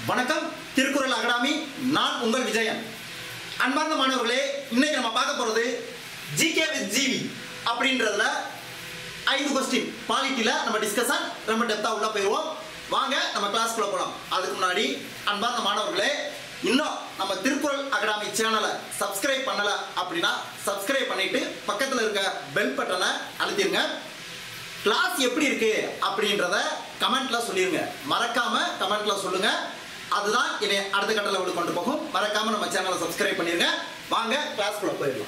வணக்கம் திருக்குறள் அகாடமி நான் உங்கள் விஜயன் அன்பார்ந்த மாணவர்களே இன்னைக்கு நம்ம பார்க்க போறது ஜிகே வித் ஜிவி அப்படின்றதுல ஐந்து கொஸ்டின் பாலிட்டியில் நம்ம டிஸ்கஷன் ரொம்ப டெப்த்தாக உள்ள போயிடுவோம் வாங்க நம்ம கிளாஸ்க்குள்ள போகலாம் அதுக்கு முன்னாடி அன்பார்ந்த மாணவர்களே இன்னும் நம்ம திருக்குறள் அகாடமி சேனலை சப்ஸ்கிரைப் பண்ணல அப்படின்னா சப்ஸ்கிரைப் பண்ணிட்டு பக்கத்தில் இருக்க பெல் பட்டனை அழுத்திருங்க கிளாஸ் எப்படி இருக்கு அப்படின்றத கமெண்ட்ல சொல்லிருங்க மறக்காம கமெண்ட்ல சொல்லுங்க அதுதான் என்னை அடுத்த கட்ட லெவலுக்கு கொண்டு போகும் மறக்காம நம்ம சேனலை சப்ஸ்கிரைப் பண்ணிருங்க வாங்க கிளாஸ்க்குள்ள போயிடலாம்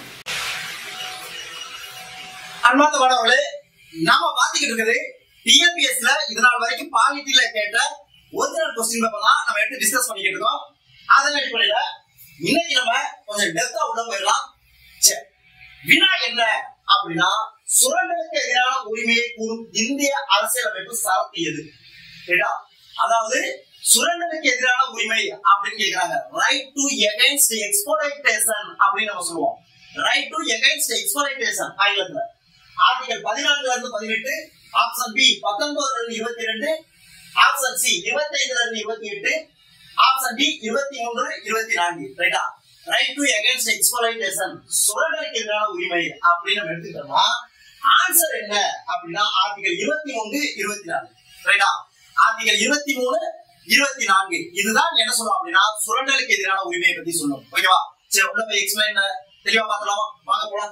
அன்பார்ந்த மாணவர்களே நாம பாத்துக்கிட்டு இருக்குது டிஎன்பிஎஸ்ல இது நாள் வரைக்கும் பாலிட்டில கேட்ட ஒரிஜினல் கொஸ்டின் பேப்பர் தான் நம்ம எடுத்து டிஸ்கஸ் பண்ணிக்கிட்டு இருக்கோம் அதன் அடிப்படையில இன்னைக்கு நம்ம கொஞ்சம் டெப்தா உள்ள போயிடலாம் சரி வினா என்ன அப்படின்னா சுரண்டலுக்கு எதிரான உரிமையை கூறும் இந்திய அரசியலமைப்பு சார்த்தியது சரியா? அதாவது சுரண்டலுக்கு எதிரான உரிமை அப்படின்னு கேக்குறாங்க ரைட் டு எகைன்ஸ்ட் எக்ஸ்போர்டேஷன் அப்படின்னு நம்ம சொல்லுவோம் ரைட் டு எகைன்ஸ்ட் எக்ஸ்போர்டேஷன் ஆங்கிலத்துல ஆர்டிகல் பதினான்குல இருந்து பதினெட்டு ஆப்ஷன் பி பத்தொன்பதுல இருந்து இருபத்தி ரெண்டு ஆப்ஷன் சி இருபத்தி ஐந்துல இருந்து இருபத்தி எட்டு ஆப்ஷன் டி இருபத்தி மூன்று இருபத்தி நான்கு ரைட்டா ரைட் டு எகைன்ஸ்ட் எக்ஸ்போர்டேஷன் சுரண்டலுக்கு எதிரான உரிமை அப்படின்னு நம்ம எடுத்துக்கிட்டோம்னா ஆன்சர் என்ன அப்படின்னா ஆர்டிகல் இருபத்தி மூன்று இருபத்தி நான்கு ரைட்டா ஆர்டிகல் இருபத்தி மூணு இருபத்தி நான்கு இதுதான் என்ன சொல்லும் அப்படின்னா சுரண்டலுக்கு எதிரான உரிமையை பத்தி சொல்லும் ஓகேவா சரி உள்ள போய் எக்ஸ்பிளைன் தெளிவா பார்த்தலாமா வாங்க போலாம்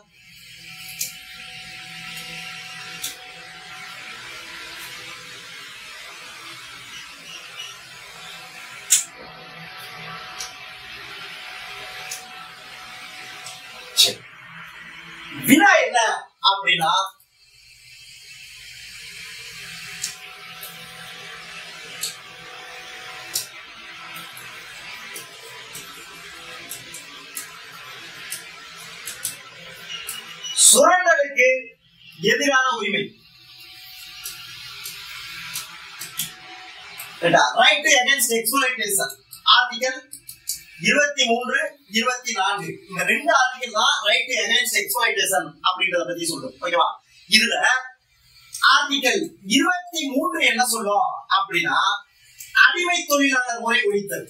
சரி. வினா என்ன அப்படின்னா சுரண்டலுக்கு எதிரான உரிமை ரைட் அகேன்ஸ்ட் எக்ஸ்பிளைட்டேஷன் ஆர்டிகல் இருபத்தி மூன்று இருபத்தி நான்கு இந்த ரெண்டு ஆர்டிகல் தான் ரைட் அகேன்ஸ்ட் எக்ஸ்பிளைட்டேஷன் அப்படின்றத பத்தி சொல்றோம் ஓகேவா இதுல ஆர்டிகல் இருபத்தி மூன்று என்ன சொல்லும் அப்படின்னா அடிமை தொழிலாளர் முறை ஒழித்தல்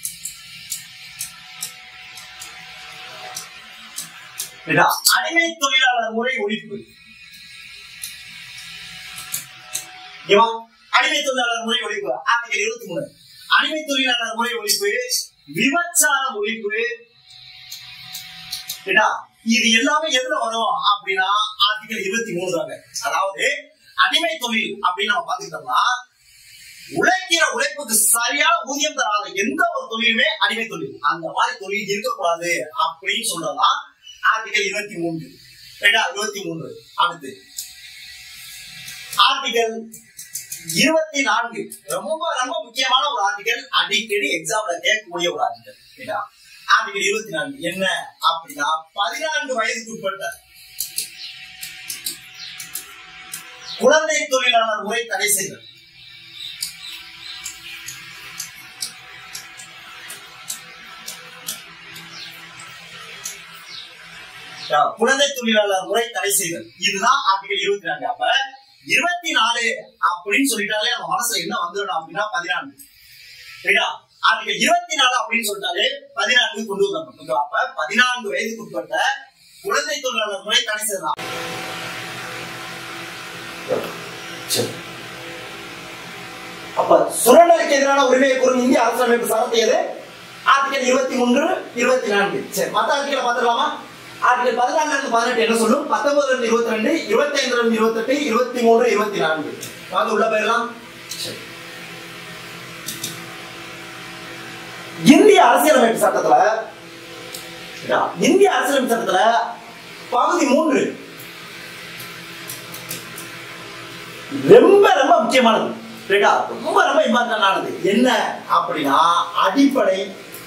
ஏடா, அடிமை தொழிலாளர் முறை ஒழிப்பு ஓகேவா? அடிமை தொழிலாளர் முறை ஒழிப்பு ஆர்டிகல் இருபத்தி மூணு அடிமை தொழிலாளர் முறை ஒழிப்பு விபச்சார ஒழிப்பு ஏடா, இது எல்லாமே எதுல வரும் அப்படின்னா ஆர்டிகல் இருபத்தி மூணு தாங்க அதாவது அடிமை தொழில் அப்படின்னு நம்ம பாத்துக்கிட்டோம்னா உழைக்கிற உழைப்புக்கு சரியான ஊதியம் தராத எந்த ஒரு தொழிலுமே அடிமை தொழில் அந்த மாதிரி தொழில் இருக்கக்கூடாது அப்படின்னு சொல்றதான் ஆர்டிகல் இருபத்தி மூன்று ரைட்டா இருபத்தி மூன்று அடுத்து ஆர்டிகல் இருபத்தி நான்கு ரொம்ப ரொம்ப முக்கியமான ஒரு ஆர்டிகல் அடிக்கடி எக்ஸாம்ல கேட்கக்கூடிய ஒரு ஆர்டிகல் ரைட்டா ஆர்டிகல் இருபத்தி நான்கு என்ன அப்படின்னா பதினான்கு வயதுக்கு உட்பட்ட குழந்தை தொழிலாளர் முறை தடை செய்தல் குழந்தை தொழிலாளர் முறை தடை செய்தல் இதுதான் ஆர்டிகல் இருபத்தி நான்கு அப்ப இருபத்தி நாலு அப்படின்னு சொல்லிட்டாலே நம்ம மனசுல என்ன வந்துடும் அப்படின்னா பதினான்கு சரியா ஆர்டிகல் இருபத்தி நாலு அப்படின்னு சொல்லிட்டாலே பதினான்கு கொண்டு வந்தோம் ஓகேவா? அப்ப பதினான்கு வயதுக்கு உட்பட்ட குழந்தை தொழிலாளர் முறை தடை செய்யலாம் அப்ப சுரண்டலுக்கு எதிரான உரிமையை கூறும் இந்திய அரசியலமைப்பு சார்த்தியது ஆர்டிகல் இருபத்தி மூன்று இருபத்தி நான்கு சரி மத்த ஆர்டிகல் பார்த்துக்கலாமா ஆர்டிகல் பதினாலுல இருந்து பதினெட்டு என்ன சொல்லும் பத்தொன்பதுல இருந்து இருபத்தி ரெண்டு இருபத்தி ஐந்துல இருந்து இருபத்தெட்டு இருபத்தி மூன்று இருபத்தி நான்கு வாங்க உள்ள போயிடலாம் சரி. இந்திய அரசியலமைப்பு சட்டத்துல இதா, இந்திய அரசியலமைப்பு சட்டத்துல பகுதி மூன்று ரொம்ப ரொம்ப முக்கியமானது ரைட்டா ரொம்ப ரொம்ப இம்பார்ட்டன்ட் ஆனது என்ன அப்படின்னா அடிப்படை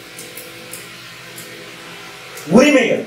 உரிமைகள்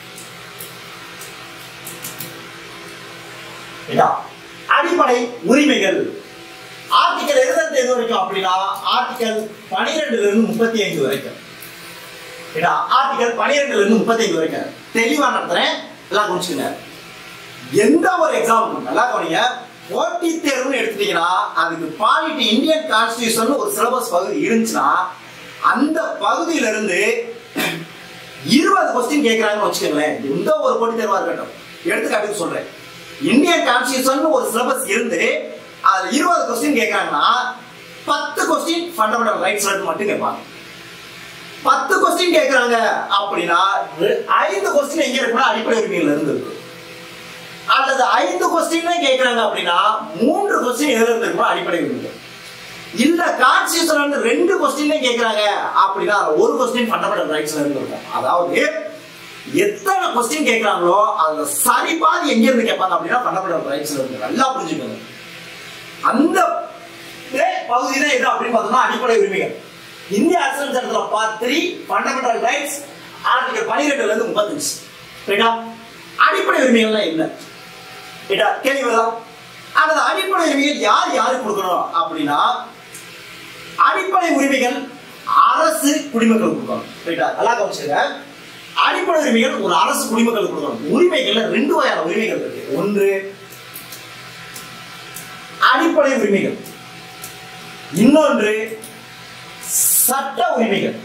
ரைட்டா? அடிப்படை உரிமைகள் ஆர்டிகல் இருபத்தி எது வரைக்கும் அப்படின்னா ஆர்டிகல் பனிரெண்டுல இருந்து முப்பத்தி ஐந்து வரைக்கும் ரைட்டா? ஆர்டிகல் பனிரெண்டுல இருந்து முப்பத்தி ஐந்து வரைக்கும் தெளிவா நடத்துறேன் எல்லாம் குறிச்சுக்கங்க எந்த ஒரு எக்ஸாம் நல்லா கவனிங்க போட்டித் தேர்வுன்னு எடுத்துட்டீங்கன்னா அதுக்கு பாலிட்டி இந்தியன் கான்ஸ்டியூஷன் ஒரு சிலபஸ் பகுதி இருந்துச்சுன்னா அந்த பகுதியில இருந்து இருபது கொஸ்டின் கேட்கறாங்கன்னு வச்சுக்கோங்களேன் எந்த ஒரு போட்டி தேர்வா இருக்கட்டும் எடுத்துக்காட்டுக்கு சொல்றேன் இந்தியன் கான்ஸ்டியூஷன் ஒரு சிலபஸ் இருந்து அதுல இருபது கொஸ்டின் கேட்கறாங்கன்னா பத்து கொஸ்டின் ஃபண்டமெண்டல் ரைட்ஸ்ல இருந்து மட்டும் கேட்பாங்க பத்து கொஸ்டின் கேட்கறாங்க அப்படின்னா ரெ- ஐந்து கொஸ்டின் எங்க இருக்குன்னா அடிப்படை உரிமையில இருந்து இருக்கு அல்லது ஐந்து கொஸ்டின் தான் கேட்கறாங்க அப்படின்னா மூன்று கொஸ்டின் எதுல இருந்து இருக்குன்னா அடிப்படை உரிமை இல்ல கான்ஸ்டியூஷன் வந்து ரெண்டு கொஸ்டின் தான் கேட்கறாங்க அப்படின்னா அதுல ஒரு கொஸ்டின் ஃபண்டமெண்டல் ரைட்ஸ்ல இருந்து இருக்கும் அதாவது எத்தனை கொஸ்டின் கேட்கறாங்களோ அதுல சரி பாதி எங்க இருந்து கேட்பாங்க அப்படின்னா ஃபண்டமெண்டல் ரைட்ஸ்ல இருந்து நல்லா புரிஞ்சுக்கோங்க அந்த பகுதி தான் எது அப்படின்னு பார்த்தோம்னா அடிப்படை உரிமைகள் இந்திய அரசியல் சட்டத்துல part three fundamental rights article பனிரெண்டுல இருந்து முப்பத்தஞ்சு ரைட்டா அடிப்படை உரிமைகள்லாம் என்ன ரைட்டா கேள்வி வருதா அல்லது அடிப்படை உரிமைகள் யார் யாருக்கு கொடுக்கணும் அப்படின்னா அடிப்படை உரிமைகள் அரசு குடிமக்கள் கொடுக்கணும் ரைட்டா நல்லா கவனிச்சுங்க அடிப்படை உரிமைகள் ஒரு அரசு குடிமக்கள் கொடுக்கணும் உரிமைகள்ல ரெண்டு வகையான உரிமைகள் இருக்கு ஒன்று அடிப்படை உரிமைகள் இன்னொன்று சட்ட உரிமைகள்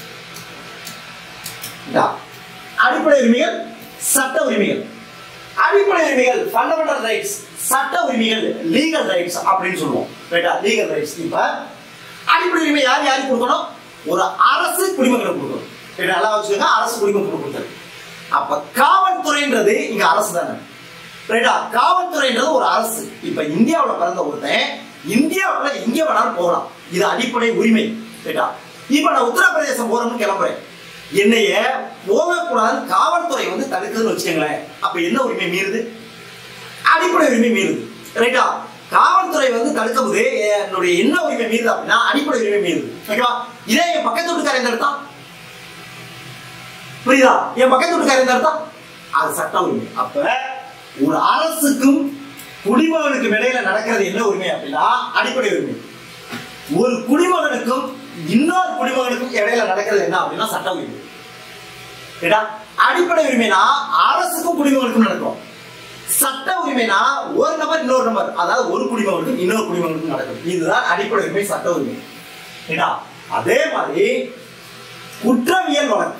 இதா. அடிப்படை உரிமைகள் சட்ட உரிமைகள் அடிப்படை உரிமைகள் ஃபண்டமெண்டல் ரைட்ஸ் சட்ட உரிமைகள் லீகல் ரைட்ஸ் அப்படின்னு சொல்லுவோம் ரைட்டா லீகல் ரைட்ஸ் இப்ப அடிப்படை உரிமை யார் யாருக்கு கொடுக்கணும் ஒரு அரசு குடிமக்களுக்கு கொடுக்கணும் ரைட்டா நல்லா வச்சுக்கோங்க அரசு குடிமக்களுக்கு கொடுத்தது அப்ப காவல்துறைன்றது இங்க அரசு தானே ரைட்டா காவல்துறைன்றது ஒரு அரசு இப்ப இந்தியாவுல பிறந்த ஒருத்தன் இந்தியாவுல எங்க வேணாலும் போகலாம் இது அடிப்படை உரிமை ரைட்டா இப்ப நான் உத்தரப்பிரதேசம் போறேன்னு கிளம்புறேன் என்னைய போகக்கூடாது காவல்துறை வந்து தடுக்குதுன்னு வச்சுக்கோங்களேன் அப்ப என்ன உரிமை மீறுது அடிப்படை உரிமை மீறுது ரைட்டா காவல்துறை வந்து தடுக்கும் போது என்னுடைய என்ன உரிமை மீறுது அப்படின்னா அடிப்படை உரிமை மீறுது ஓகேவா இதே என் பக்கத்து வீட்டுக்காரன் எந்த இடத்தான் புரியுதா என் பக்கத்து வீட்டுக்காரன் எந்த இடத்தான் அது சட்ட உரிமை அப்ப ஒரு அரசுக்கும் குடிமகனுக்கும் இடையில நடக்கிறது என்ன உரிமை அப்படின்னா அடிப்படை உரிமை ஒரு குடிமகனுக்கும் இன்னொரு குடிமகனுக்கும் இடையில நடக்கிறது என்ன அப்படின்னா சட்ட உரிமை ஏடா அடிப்படை உரிமைனா அரசுக்கும் குடிமகனுக்கும் நடக்கும் சட்ட உரிமைனா ஒரு நபர் இன்னொரு நபர் அதாவது ஒரு குடிமகனுக்கும் இன்னொரு குடிமகனுக்கும் நடக்கும் இதுதான் அடிப்படை உரிமை சட்ட உரிமை ஏடா அதே மாதிரி குற்றவியல் வழக்கு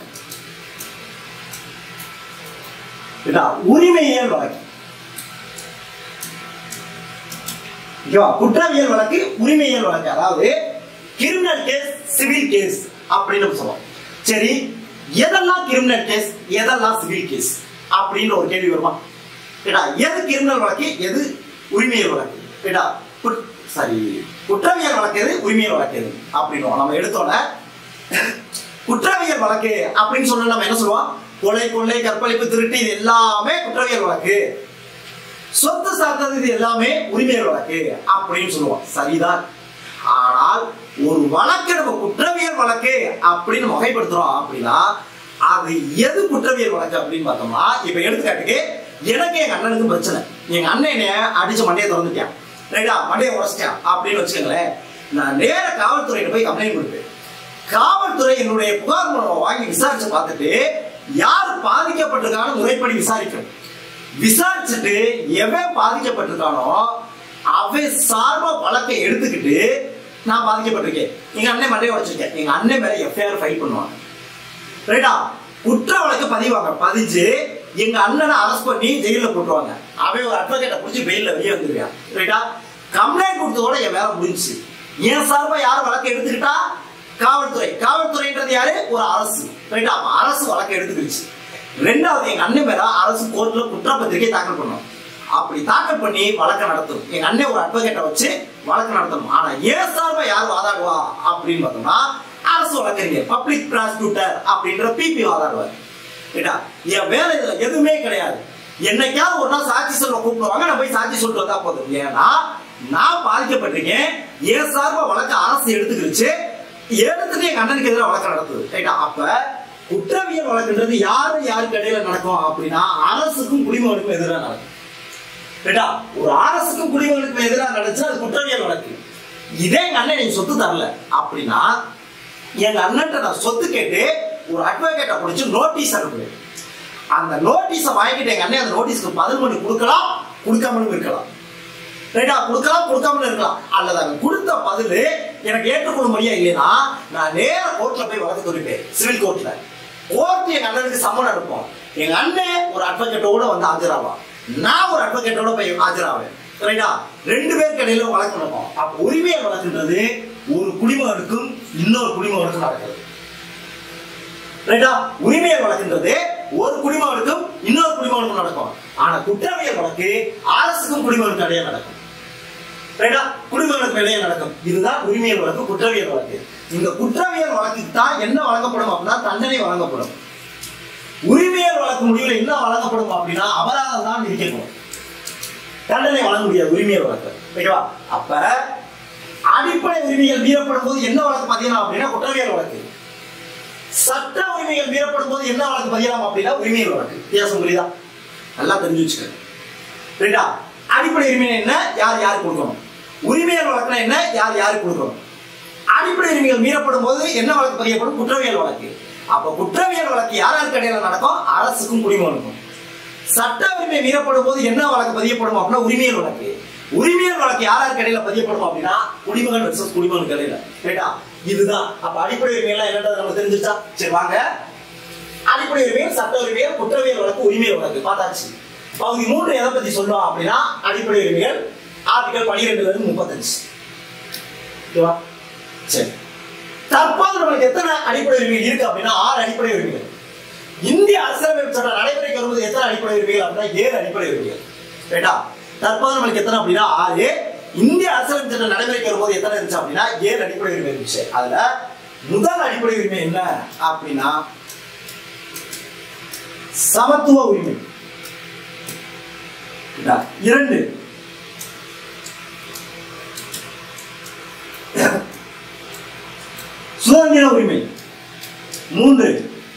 ஏடா உரிமையியல் வழக்கு ஓகேவா குற்றவியல் வழக்கு உரிமையியல் வழக்கு அதாவது கிரிமினல் கேஸ் சிவில் கேஸ் அப்படின்னு சொல்லுவோம் சரி எதெல்லாம் கிரிமினல் கேஸ் எதெல்லாம் சிவில் கேஸ் அப்படின்னு ஒரு கேள்வி வருமா ஏடா எது கிரிமினல் வழக்கு எது உரிமையியல் வழக்கு ஏடா சாரி குற்றவியல் வழக்கு எது உரிமையியல் வழக்கு எது அப்படின்னு நம்ம எடுத்தோன்னே குற்றவியல் வழக்கு அப்படின்னு சொன்னா நம்ம என்ன சொல்லுவோம் கொலை கொள்ளை கற்பழிப்பு திருட்டு இது எல்லாமே குற்றவியல் வழக்கு சொத்து சார்ந்தது இது எல்லாமே உரிமையல் வழக்கு அப்படின்னு சொல்லுவோம் சரிதான் ஆனால் ஒரு வழக்கு நம்ம குற்றவியல் வழக்கு அப்படின்னு வகைப்படுத்துறோம் அப்படின்னா அது எது குற்றவியல் வழக்கு அப்படின்னு பார்த்தோம்னா இப்ப எடுத்துக்காட்டுக்கு எனக்கு எங்க அண்ணனுக்கும் பிரச்சனை எங்க அண்ணன் என்னைய அடிச்சு மண்டையை திறந்துட்டான் ரைட்டா மண்டையை உடச்சிட்டான் அப்படின்னு வச்சுக்கோங்களேன் நான் நேர காவல்துறையில போய் கம்ப்ளைண்ட் கொடுப்பேன் காவல்துறை என்னுடைய புகார் மனுவை வாங்கி விசாரிச்சு பார்த்துட்டு யார் பாதிக்கப்பட்டிருக்கான்னு முறைப்படி விசாரிக்கணும் விசாரிச்சுட்டு எவன் பாதிக்கப்பட்டிருக்கானோ அவன் சார்பா வழக்கை எடுத்துக்கிட்டு நான் பாதிக்கப்பட்டிருக்கேன் எங்க அண்ணன் மண்டையை உடைச்சிருக்கேன் எங்க அண்ணன் மேல எஃப்ஐஆர் ஃபைல் பண்ணுவாங்க ரைட்டா குற்ற வழக்கு பதிவாங்க பதிஞ்சு எங்க அண்ணனை அரெஸ்ட் பண்ணி ஜெயில போட்டுருவாங்க அவன் ஒரு அட்வொகேட்டை பிடிச்சி பெயில வெளியே வந்துருவான் ரைட்டா கம்ப்ளைண்ட் கொடுத்ததோட என் வேலை முடிஞ்சுச்சு என் சார்பா யார் வழக்கு எடுத்துக்கிட்டா காவல்துறை காவல்துறைன்றது யாரு ஒரு அரசு ரைட்டா அப்ப அரசு வழக்கு எடுத்துக்கிடுச்சு ரெண்டாவது எங்க அண்ணன் மேல அரசு கோர்ட்ல குற்றப்பத்திரிகை தாக்கல் பண்ணும் அப்படி தாக்கல் பண்ணி வழக்கு நடத்தும் எங்க அண்ணன் ஒரு அட்வொகேட்டை வச்சு வழக்கு நடத்தணும் ஆனா ஏன் சார்பா யார் வாதாடுவா அப்படின்னு பார்த்தோம்னா அரசு வழக்கறிஞர் பப்ளிக் ப்ராசிக்யூட்டர் அப்படின்ற பிபி வாதாடுவார் ரைட்டா என் வேலை இதுல எதுவுமே கிடையாது என்னைக்காவது ஒரு நாள் சாட்சி சொல்ல கூப்பிடுவாங்க நான் போய் சாட்சி சொல்லிட்டு வந்தா போதும் ஏன்னா நான் பாதிக்கப்பட்டிருக்கேன் என் சார்பா வழக்கு அரசு எடுத்துக்கிடுச்சு எடுத்துட்டு எங்க அண்ணனுக்கு எதிராக வழக்கு நடத்துது ரைட்டா அப்ப குற்றவியல் வழக்குன்றது யாரு யாருக்கு இடையில நடக்கும் அப்படின்னா அரசுக்கும் குடிமகனுக்கும் எதிராக நடக்கும் ரைட்டா ஒரு அரசுக்கும் குடிமகனுக்கும் எதிராக நடந்துச்சு அது குற்றவியல் வழக்கு இதே எங்க அண்ணன் நீங்க சொத்து தரல அப்படின்னா எங்க அண்ணன்ட்ட நான் சொத்து கேட்டு ஒரு அட்வொகேட்டை பிடிச்சி நோட்டீஸ் அனுப்புவேன் அந்த நோட்டீஸை வாங்கிட்டு எங்க அண்ணன் அந்த நோட்டீஸ்க்கு பதில் பண்ணி கொடுக்கலாம் கொடுக்காமலும் இருக்கலாம் ரைட்டா கொடுக்கலாம் கொடுக்காமலும் இருக்கலாம் அல்லது அவன் கொடுத்த பதில் எனக்கு ஏற்றுக்கொள்ள முடியா இல்லைன்னா நான் நேர கோர்ட்ல போய் வழக்கு தொடுப்பேன் சிவில் கோர்ட்ல கோர்ட் எங்க அண்ணனுக்கு சம்மன் அனுப்பும் எங்க அண்ணன் ஒரு அட்வொகேட்டோட வந்து ஆஜராவான் நான் ஒரு அட்வொகேட்டோட போய் ஆஜராவேன் ரைட்டா ரெண்டு பேருக்கு இடையில வழக்கு நடக்கும் அப்ப உரிமையல் வழக்குன்றது ஒரு குடிமகனுக்கும் இன்னொரு குடிமகனுக்கும் நடக்குது ரைட்டா உரிமையல் வழக்குன்றது ஒரு குடிமகனுக்கும் இன்னொரு குடிமகனுக்கும் நடக்கும் ஆனா குற்றவியல் வழக்கு அரசுக்கும் குடிமகனுக்கும் இடையே நடக்கும் ரைட்டா குடிமகனுக்கு இடையே நடக்கும் இதுதான் உரிமையல் வழக்கு குற்றவியல் வழக்கு இந்த குற்றவியல் வழக்குக்கு தான் என்ன வழங்கப்படும் அப்படின்னா தண்டனை வழங்கப்படும் உரிமையல் வழக்கு முடிவில் என்ன வழங்கப்படும் அப்படின்னா அபராதம் தான் விதிக்கப்படும் தண்டனை வழங்க முடியாது உரிமையல் வழக்கு ஓகேவா அப்ப அடிப்படை உரிமைகள் மீறப்படும் போது என்ன வழக்கு பதியலாம் அப்படின்னா குற்றவியல் வழக்கு சட்ட உரிமைகள் மீறப்படும் போது என்ன வழக்கு பதியலாம் அப்படின்னா உரிமையல் வழக்கு வித்தியாசம் புரியுதா நல்லா தெரிஞ்சு வச்சுக்கோங்க ரைட்டா அடிப்படை உரிமை என்ன யார் யார் கொடுக்கணும் உரிமையல் வழக்குனா என்ன யார் யார் கொடுக்கணும் அடிப்படை உரிமைகள் மீறப்படும் போது என்ன வழக்கு பதியப்படும் குற்றவியல் வழக்கு அப்ப குற்றவியல் வழக்கு யார் யாருக்கு இடையில நடக்கும் அரசுக்கும் குடிமகனுக்கும் சட்ட உரிமை மீறப்படும் போது என்ன வழக்கு பதியப்படும் அப்படின்னா உரிமையல் வழக்கு உரிமையல் வழக்கு யார் யாருக்கு இடையில பதியப்படும் அப்படின்னா குடிமகன் வெர்சஸ் குடிமகனுக்கு இடையில ரைட்டா இதுதான் அப்ப அடிப்படை உரிமை எல்லாம் என்னன்றது நம்ம தெரிஞ்சிருச்சா சரி வாங்க அடிப்படை உரிமைகள் சட்ட உரிமைகள் குற்றவியல் வழக்கு உரிமையல் வழக்கு பார்த்தாச்சு பகுதி மூன்று எதை பத்தி சொல்லுவோம் அப்படின்னா அடிப்படை உரிமைகள் ஆர்டிகல் பனிரெண்டுல இருந்து முப்பத்தஞ்சு ஓகேவா சரி தற்போது நம்மளுக்கு எத்தனை அடிப்படை உரிமைகள் இருக்கு அப்படின்னா ஆறு அடிப்படை உரிமைகள் இந்திய அரசியலமைப்பு சட்டம் நடைமுறைக்கு வரும்போது எத்தனை அடிப்படை உரிமைகள் அப்படின்னா ஏழு அடிப்படை உரிமைகள் ரைட்டா தற்போது நம்மளுக்கு எத்தனை அப்படின்னா ஆறு இந்திய அரசியலமைப்பு சட்டம் நடைமுறைக்கு வரும்போது எத்தனை இருந்துச்சு அப்படின்னா ஏழு அடிப்படை உரிமை இருந்துச்சு அதுல முதல் அடிப்படை உரிமை என்ன அப்படின்னா சமத்துவ உரிமை ரைட்டா? இரண்டு சுதந்திர உரிமை மூன்று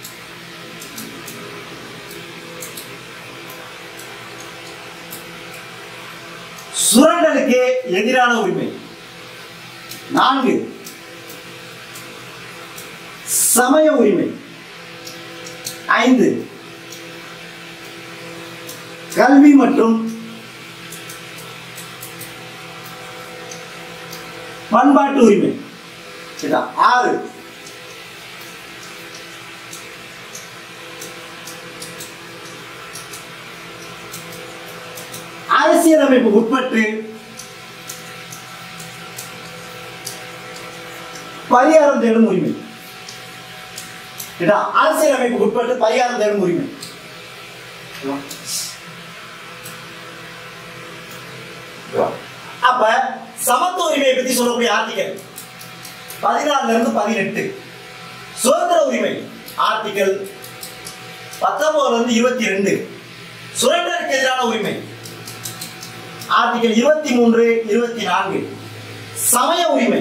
சுரண்டலுக்கு எதிரான உரிமை நான்கு சமய உரிமை ஐந்து கல்வி மற்றும் பண்பாட்டு உரிமை சரிதா? ஆறு அரசியலமைப்பு உட்பட்டு பரிகாரம் தேடும் உரிமை சரிதா? அரசியலமைப்பு உட்பட்டு பரிகாரம் தேடும் உரிமை அப்ப சமத்துவ உரிமையை பத்தி சொல்லக்கூடிய ஆர்டிகல் பதினாலுல இருந்து பதினெட்டு சுதந்திர உரிமை ஆர்டிகல் பத்தொன்பதுல இருந்து இருபத்தி ரெண்டு சுரண்டலுக்கு எதிரான உரிமை ஆர்டிகல் இருபத்தி மூன்று இருபத்தி நான்கு சமய உரிமை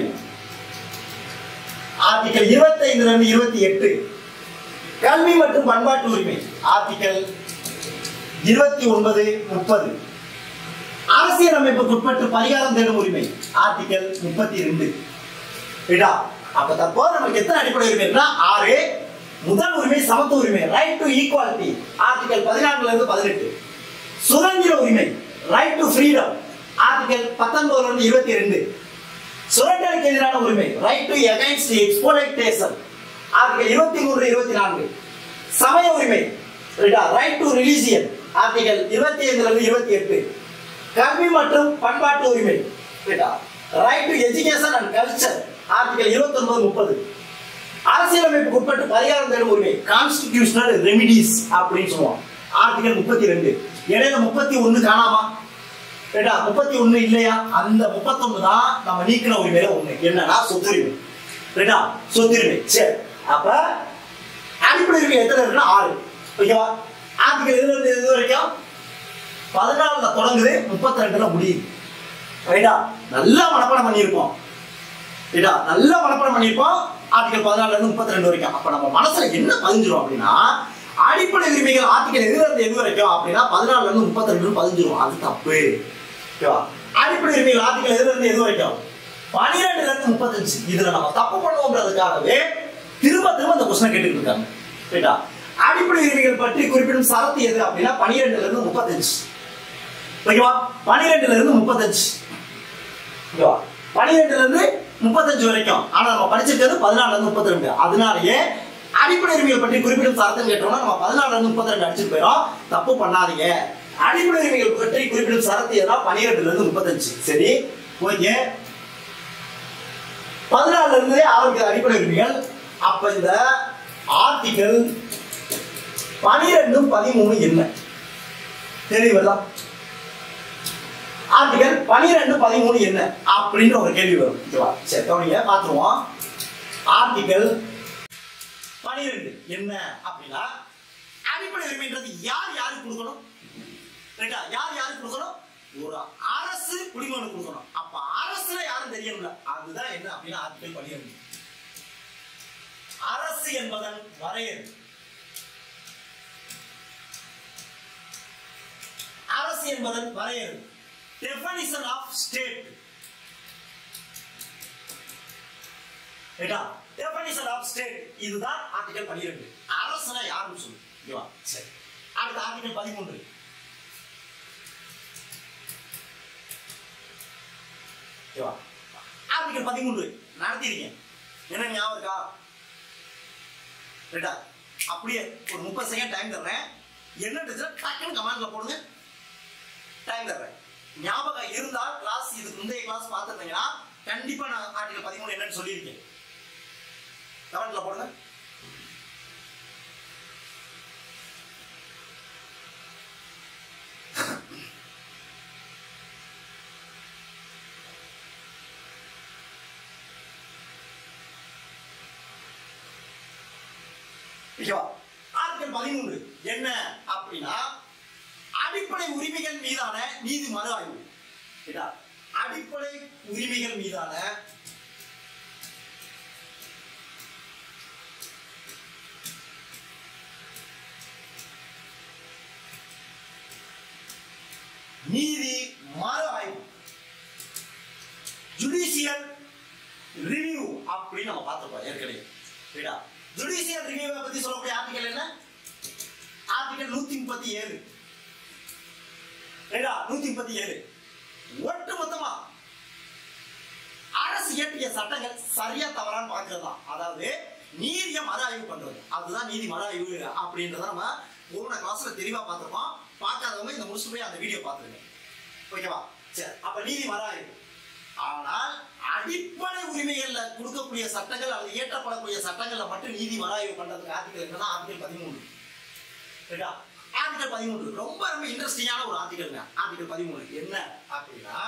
ஆர்டிகல் இருபத்தி ஐந்துல இருந்து இருபத்தி எட்டு கல்வி மற்றும் பண்பாட்டு உரிமை ஆர்டிகல் இருபத்தி ஒன்பது முப்பது அரசியலமைப்புக்கு உட்பட்டு பரிகாரம் தேடும் உரிமை ஆர்டிகல் முப்பத்தி ரெண்டு ரைட்டா அப்ப தற்போது நமக்கு எத்தனை அடிப்படை உரிமை இருக்குன்னா ஆறு முதல் உரிமை சமத்துவ உரிமை ரைட் டு ஈக்குவாலிட்டி ஆர்டிகல் பதினான்குல இருந்து பதினெட்டு சுதந்திர உரிமை ரைட் டு ஃப்ரீடம் ஆர்டிகல் பத்தொன்பதுல இருந்து இருபத்தி ரெண்டு சுரண்டலுக்கு எதிரான உரிமை right to against exploitation article இருபத்தி மூன்று இருபத்தி நான்கு சமய உரிமை ரைட் டு ரிலீஜியன் ஆர்டிகல் இருபத்தி ஐந்துல இருந்து இருபத்தி எட்டு கல்வி மற்றும் பண்பாட்டு உரிமை right to education and culture article இருபத்தி ஒன்பது முப்பது அரசியலமைப்புக்கு உட்பட்டு பரிகாரம் தேடும் உரிமை கான்ஸ்டிடியூஷனல் ரெமிடிஸ் அப்படின்னு சொல்லுவோம் ஆர்டிகல் முப்பத்தி ரெண்டு இடையில முப்பத்தி ஒண்ணு காணாமா ரைட்டா முப்பத்தி ஒண்ணு இல்லையா அந்த முப்பத்தொன்னு தான் நம்ம நீக்கின உரிமையில ஒண்ணு என்னன்னா சொத்துரிமை ரைட்டா சொத்துரிமை சரி அப்ப அடிப்படை உரிமை எத்தனை இருக்குன்னா ஆறு ஓகேவா ஆர்டிகல் எதுல இருந்து எது வரைக்கும் பதினாலுல தொடங்குது முப்பத்தி ரெண்டுல முடியுது ரைட்டா நல்லா மனப்பாடம் பண்ணியிருப்போம் ரைட்டா நல்லா மனப்பாடம் பண்ணியிருப்போம் ஆர்டிகல் பதினாலுல இருந்து முப்பத்தி ரெண்டு வரைக்கும் அப்ப நம்ம மனசுல என்ன பதிஞ்சிரும் அப்படின்னா அடிப்படை உரிமைகள் ஆர்டிகல் எதுல இருந்து எது வரைக்கும் அப்படின்னா பதினாலுல இருந்து முப்பத்தி ரெண்டு பதிஞ்சிரும் அது தப்பு ஓகேவா அடிப்படை உரிமைகள் ஆர்டிகல் எதுல இருந்து எது வரைக்கும் பனிரெண்டுல இருந்து முப்பத்தஞ்சு இதுல நம்ம தப்பு பண்ணுவோம்ன்றதுக்காகவே திரும்ப திரும்ப இந்த கொஸ்டின் கேட்டுட்டு இருக்காங்க ரைட்டா அடிப்படை உரிமைகள் பற்றி குறிப்பிடும் சரத்து எது அப்படின்னா பனிரெண்டுல இருந்து முப்பத்தஞ்சு ஓகேவா பனிரெண்டுல இருந்து முப்பத்தஞ்சு ஓகேவா பனிரெண்டுல இருந்து முப்பத்தஞ்சு வரைக்கும் ஆனா நம்ம படிச்சிருக்கிறது பதினாலுல இருந்து முப்பத்தி ரெண்டு அதனாலயே அடிப்படை உரிமைகள் பற்றி குறிப்பிடும் சார்த்தம் கேட்டோம்னா நம்ம பதினாலுல இருந்து முப்பத்தி ரெண்டு அடிச்சுட்டு போயிடும் தப்பு பண்ணாதீங்க அடிப்படை உரிமைகள் பற்றி குறிப்பிடும் சரத்து எதுனா பன்னிரெண்டுல இருந்து முப்பத்தஞ்சு சரி ஓகே பதினாலுல இருந்தே ஆரம்பிக்கிற அடிப்படை உரிமைகள் அப்ப இந்த ஆர்டிகல் பனிரெண்டும் பதிமூணு என்ன தெளிவுதா ஆர்டிகல் பனிரெண்டு பதிமூணு என்ன அப்படின்ற ஒரு கேள்வி வரும் ஓகேவா சரி கவனிங்க பார்த்துருவோம் ஆர்டிகல் பனிரெண்டு என்ன அப்படின்னா அடிப்படை உரிமைன்றது யார் யாருக்கு கொடுக்கணும் ரைட்டா யார் யாருக்கு கொடுக்கணும் ஒரு அரசு குடிமகனுக்கு கொடுக்கணும் அப்ப அரசுல யாரும் தெரியணும்ல அதுதான் என்ன அப்படின்னா ஆர்டிகல் பனிரெண்டு அரசு என்பதன் வரையறை அரசு என்பதன் வரையறை டெஃபனிஷன் ஆஃப் ஸ்டேட் ரைட்டா டெஃபனிஷன் ஆஃப் ஸ்டேட் இதுதான் ஆர்டிகல் பன்னிரெண்டு அரசுனா யாருன்னு சொல்லு ஓகேவா சரி அடுத்த ஆர்டிகல் பதிமூன்று ஓகேவா ஆர்டிகல் பதிமூன்று நடத்திருக்கீங்க என்ன ஞாபகம் இருக்கா ரைட்டா அப்படியே ஒரு முப்பது செகண்ட் டைம் தர்றேன் என்ன டக்குன்னு கமாண்ட்ல போடுங்க டைம் தர்றேன் ஞாபகம் இருந்தால் கிளாஸ் இதுக்கு முந்தைய கிளாஸ் பார்த்துருந்தீங்கன்னா கண்டிப்பா நான் ஆர்டிகல் பதிமூணு என்னன்னு சொல்லியிருக்கேன் கமெண்ட்ல போடுங்க ஓகேவா ஆர்டிகல் பதிமூன்று என்ன அப்படின்னா அடிப்படை உரிமைகள் மீதான நீதி மறு ஆய்வு சரியா? அடிப்படை உரிமைகள் மீதான நீதி மறு ஆய்வு ஜுடிஷியல் ரிவ்யூ அப்படின்னு நம்ம பார்த்துருப்போம் ஏற்கனவே சரியா ஜுடிஷியல் ரிவ்யூவை பத்தி சொல்லக்கூடிய ஆர்டிகல் என்ன ஆர்டிகல் நூத்தி முப்பத்தி ஏழு ரைட்டா நூத்தி முப்பத்தி ஏழு ஒட்டு மொத்தமா அரசு இயற்றிய சட்டங்கள் சரியா தவறான்னு பாக்குறதா அதாவது நீதியை மறு ஆய்வு பண்றது அதுதான் நீதி மறு ஆய்வு அப்படின்றத நம்ம போன கிளாஸ்ல தெளிவா பார்த்திருப்போம் பார்க்காதவங்க இந்த முடிச்சு போய் அந்த வீடியோ பார்த்துருங்க ஓகேவா சரி அப்ப நீதி மறு ஆய்வு ஆனால் அடிப்படை உரிமைகள்ல கொடுக்கக்கூடிய சட்டங்கள் அல்லது இயற்றப்படக்கூடிய சட்டங்கள்ல மட்டும் நீதி மறு ஆய்வு பண்றதுக்கு ஆர்டிகல் என்னன்னா ஆர்டிகல் பதிமூணு சரியா ஆர்டிகல் பதிமூணு ரொம்ப ரொம்ப இன்ட்ரெஸ்டிங்கான ஒரு ஆர்டிகல்ங்க ஆர்டிகல் பதிமூணு என்ன அப்படின்னா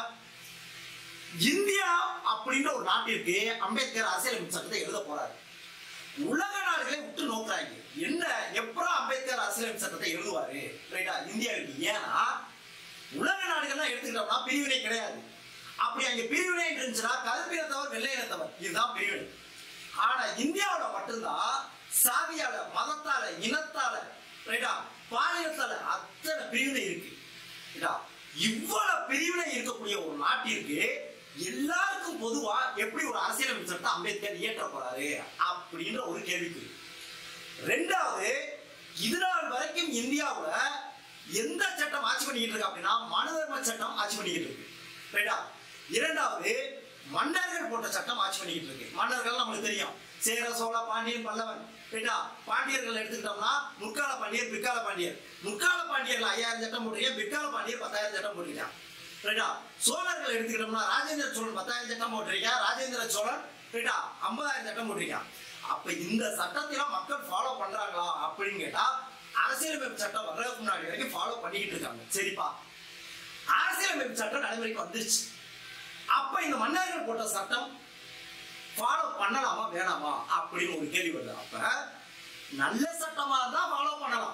இந்தியா அப்படின்ற ஒரு நாட்டிற்கு அம்பேத்கர் அரசியலமைப்பு சட்டத்தை எழுத போறாரு உலக நாடுகளை உற்று நோக்குறாங்க என்ன எப்பறம் அம்பேத்கர் அரசியலமைப்பு சட்டத்தை எழுதுவாரு ரைட்டா இந்தியாவுக்கு ஏன்னா உலக நாடுகள்லாம் எடுத்துக்கிட்டோம்னா பிரிவினை கிடையாது அப்படி அங்க பிரிவினை இருந்துச்சுன்னா கருப்பினத்தவர் வெள்ளை இனத்தவர் இதுதான் பிரிவினை ஆனா இந்தியாவுல மட்டும்தான் சாதியால மதத்தால இனத்தால ரைட்டா பாலினத்தால அத்தனை பிரிவினை இருக்கு ரைட்டா இவ்வளவு பிரிவினை இருக்கக்கூடிய ஒரு நாட்டிற்கு எல்லாருக்கும் பொதுவா எப்படி ஒரு அரசியலமைப்பு சட்டம் அம்பேத்கர் இயற்ற போறாரு அப்படின்ற ஒரு கேள்விக்கு ரெண்டாவது இது நாள் வரைக்கும் இந்தியாவுல எந்த சட்டம் ஆட்சி பண்ணிக்கிட்டு இருக்கு அப்படின்னா மனு தர்ம சட்டம் ஆட்சி பண்ணிக்கிட்டு இருக்கு ரைட்டா இரண்டாவது மன்னர்கள் போட்ட சட்டம் ஆட்சி பண்ணிக்கிட்டு இருக்கு மன்னர்கள் நம்மளுக்கு தெரியும் சேர சோழ பாண்டியன் பல்லவன் ரைட்டா பாண்டியர்கள் எடுத்துக்கிட்டோம்னா முற்கால பாண்டியர் பிற்கால பாண்டியர் முற்கால பாண்டியர்கள் ஐயாயிரம் சட்டம் போட்டிருக்கேன் பிற்கால பாண்டியர் பத்தாயிரம் சட்டம் போட்டிருக்கான் ரைட்டா சோழர்கள் எடுத்துக்கிட்டோம்னா ராஜேந்திர சோழன் பத்தாயிரம் சட்டம் போட்டிருக்கான் ராஜேந்திர சோழன் ரைட்டா ஐம்பதாயிரம் சட்டம் போட்டிருக்கான் அப்ப இந்த சட்டத்தெல்லாம் மக்கள் ஃபாலோ பண்றாங்களா அப்படின்னு கேட்டா அரசியலமைப்பு சட்டம் வர்றதுக்கு முன்னாடி வரைக்கும் ஃபாலோ பண்ணிக்கிட்டு இருக்காங்க சரிப்பா அரசியலமைப்பு சட்டம் நடைமுறைக்கு வந்துருச்சு அப்ப இந்த மன்னர்கள் போட்ட சட்டம் ஃபாலோ பண்ணலாமா வேணாமா அப்படின்னு ஒரு கேள்வி வருது அப்ப நல்ல சட்டமா இருந்தா ஃபாலோ பண்ணலாம்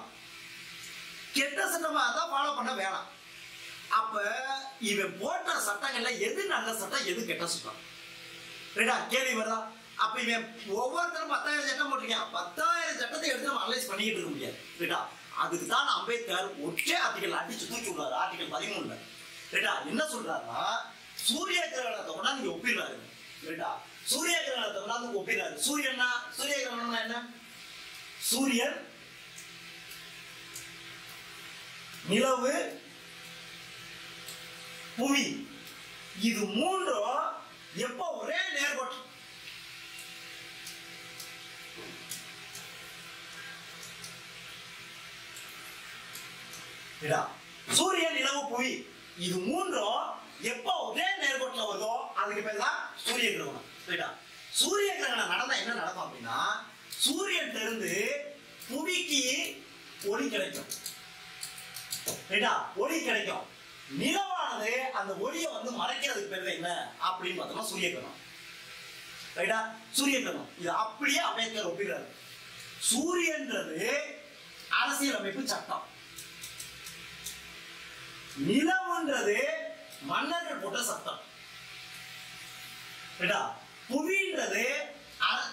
கெட்ட சட்டமா இருந்தா ஃபாலோ பண்ண வேணாம் அப்ப இவன் போட்ட சட்டங்கள்ல எது நல்ல சட்டம் எது கெட்ட சட்டம் ரைட்டா கேள்வி வருதா அப்ப இவன் ஒவ்வொருத்தரும் பத்தாயிரம் சட்டம் போட்டிருக்கான் பத்தாயிரம் சட்டத்தை எடுத்து நம்ம அனலைஸ் பண்ணிக்கிட்டு இருக்க முடியாது ரைட்டா அதுக்கு தான் அம்பேத்கர் ஒற்றை ஆர்டிகல் அடிச்சு தூக்கி விடுறாரு ஆர்டிகல் பதிமூணுல ரைட்டா என்ன சொல்றாருன்னா சூரிய கிரகணத்தை கூட நீங்க ஒப்பிடுறாரு ரைட்டா சூரிய கிரகணத்தை கொண்டாந்து ஒப்பிடுறாரு சூரியன்னா சூரிய கிரகணம்னா என்ன சூரியன் நிலவு புவி இது மூன்றும் எப்போ ஒரே நேர்கோட்டு இடா சூரியன் நிலவு புவி இது மூன்றும் எப்போ ஒரே நேர்கோட்டில் வருதோ அதுக்கு பேர் தான் சூரிய கிரகணம் ரைட்டா சூரிய கிரகணம் நடந்தா என்ன நடக்கும் அப்படின்னா சூரியன் இருந்து புவிக்கு ஒளி கிடைக்கும் ரைட்டா ஒளி கிடைக்கும் நிலவானது அந்த ஒளியை வந்து மறைக்கிறதுக்கு பேர் என்ன அப்படின்னு பார்த்தோம்னா சூரிய கிரகணம் ரைட்டா சூரிய கிரகணம் இது அப்படியே அம்பேத்கர் ஒப்பிடுறாரு சூரியன்றது அரசியல் அமைப்பு சட்டம் நிலவுன்றது மன்னர்கள் போட்ட சட்டம் ரைட்டா புவின்றது அர-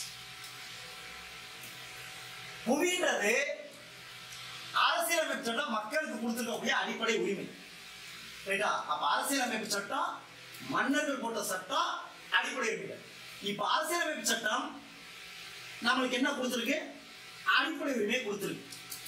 புவின்றது அரசியலமைப்பு சட்டம் மக்களுக்கு கொடுத்துருக்கக்கூடிய அடிப்படை உரிமை ரைட்டா அப்ப அரசியலமைப்பு சட்டம் மன்னர்கள் போட்ட சட்டம் அடிப்படை உரிமை இப்ப அரசியலமைப்பு சட்டம் நம்மளுக்கு என்ன கொடுத்துருக்கு அடிப்படை உரிமையை கொடுத்துருக்கு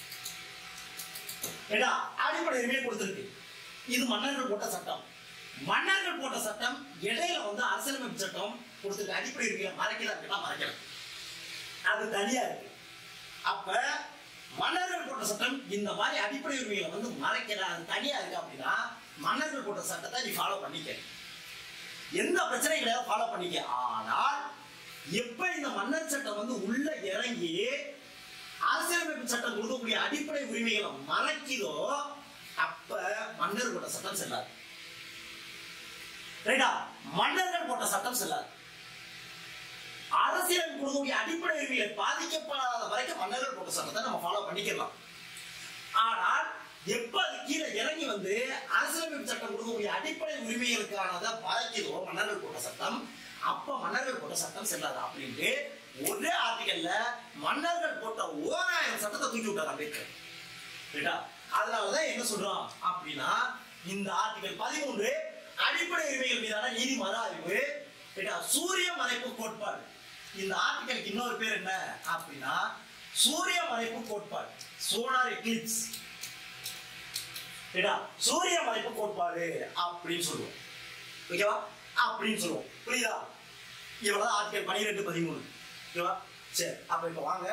ரைட்டா அடிப்படை உரிமையை கொடுத்துருக்கு இது மன்னர்கள் போட்ட சட்டம் மன்னர்கள் போட்ட சட்டம் இடையில வந்து அரசியலமைப்பு சட்டம் கொடுத்துருக்கு அடிப்படை உரிமையை மறைக்கல அப்படின்னா மறைக்கல அது தனியா இருக்கு அப்ப மன்னர்கள் போட்ட சட்டம் இந்த மாதிரி அடிப்படை உரிமைகளை வந்து மறைக்கல அது தனியா இருக்கு அப்படின்னா மன்னர்கள் போட்ட சட்டத்தை நீ ஃபாலோ பண்ணிக்க எந்த பிரச்சனையும் கிடையாது ஃபாலோ பண்ணிக்க ஆனால் எப்ப இந்த மன்னர் சட்டம் வந்து உள்ள இறங்கி அரசியலமைப்பு சட்டம் கொடுக்கக்கூடிய அடிப்படை உரிமைகளை மறைக்குதோ அப்ப மன்னர் போட்ட சட்டம் செல்லாது ரைட்டா மன்னர்கள் போட்ட சட்டம் செல்லாது அரசியல் கொடுக்கக்கூடிய அடிப்படை உரிமைகளை பாதிக்கப்படாத வரைக்கும் மன்னர்கள் போட்ட சட்டத்தை நம்ம ஃபாலோ பண்ணிக்கலாம் ஆனால் எப்ப அது கீழே இறங்கி வந்து அரசியலமைப்பு சட்டம் கொடுக்கக்கூடிய அடிப்படை உரிமைகளுக்கானதை பாதிக்குதோ மன்னர்கள் போட்ட சட்டம் அப்ப மன்னர்கள் போட்ட சட்டம் செல்லாது அப்படின்ட்டு ஒரே ஆர்டிகல்ல மன்னர்கள் போட்ட ஓராயிரம் சட்டத்தை தூக்கி விட்டார் அம்பேத்கர் ரைட்டா அதனாலதான் என்ன சொல்றோம் அப்படின்னா இந்த ஆர்டிகல் பதிமூன்று அடிப்படை உரிமைகள் மீதான நீதி மறு ஆய்வு ரைட்டா சூரிய மறைப்பு கோட்பாடு இந்த ஆர்டிகலுக்கு இன்னொரு பேர் என்ன அப்படின்னா சூரிய மறைப்பு கோட்பாடு சோலார் எக்லிப்ஸ் ரைட்டா சூரிய மறைப்பு கோட்பாடு அப்படின்னு சொல்லுவோம் ஓகேவா அப்படின்னு சொல்லுவோம் புரியுதா இவ்வளவுதான் ஆர்டிகல் பனிரெண்டு பதிமூணு ஓகேவா சரி அப்ப இப்ப வாங்க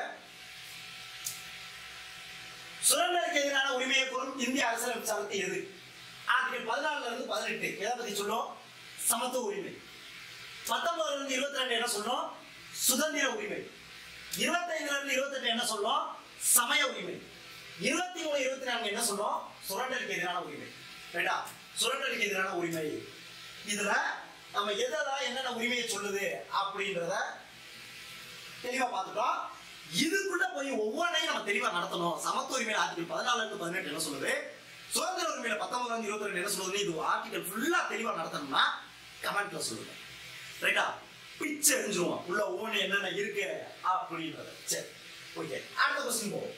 சுரண்டலுக்கு எதிரான உரிமையை கோரும் இந்திய அரசியலமைப்பு சட்டத்தை எது ஆர்டிகல் பதினாலுல இருந்து பதினெட்டு எதை பத்தி சொல்லும் சமத்துவ உரிமை பத்தொன்பதுல இருந்து இருபத்தி ரெண்டு என்ன சொல்லும் சுதந்திர உரிமை இருபத்தைந்துல இருந்து இருபத்தெட்டு என்ன சொல்லும் சமய உரிமை இருபத்தி மூணு இருபத்தி நான்கு என்ன சொல்லும் சுரண்டலுக்கு எதிரான உரிமை ரைட்டா சுரண்டலுக்கு எதிரான உரிமை இதுல நம்ம எதெல்லாம் என்னென்ன உரிமையை சொல்லுது அப்படின்றத தெளிவா பார்த்துட்டோம் இதுக்குள்ள போய் ஒவ்வொன்றையும் நம்ம தெளிவா நடத்தணும் சமத்துவ உரிமையில ஆர்டிகல் பதினாலுல இருந்து பதினெட்டு என்ன சொல்லுது சுதந்திர உரிமையில பத்தொன்பதுல இருந்து இருபத்தி ரெண்டு என்ன சொல்லுது இது ஆர்டிகல் ஃபுல்லா தெளிவா நடத்தணும்னா கமெண்ட்ல சொல்லுங்க ரைட்டா பிச்சை எரிஞ்சிருவோம் உள்ள ஒவ்வொன்று என்னென்ன இருக்கு அப்படின்றத சரி ஓகே அடுத்த கொஸ்டின் போவோம்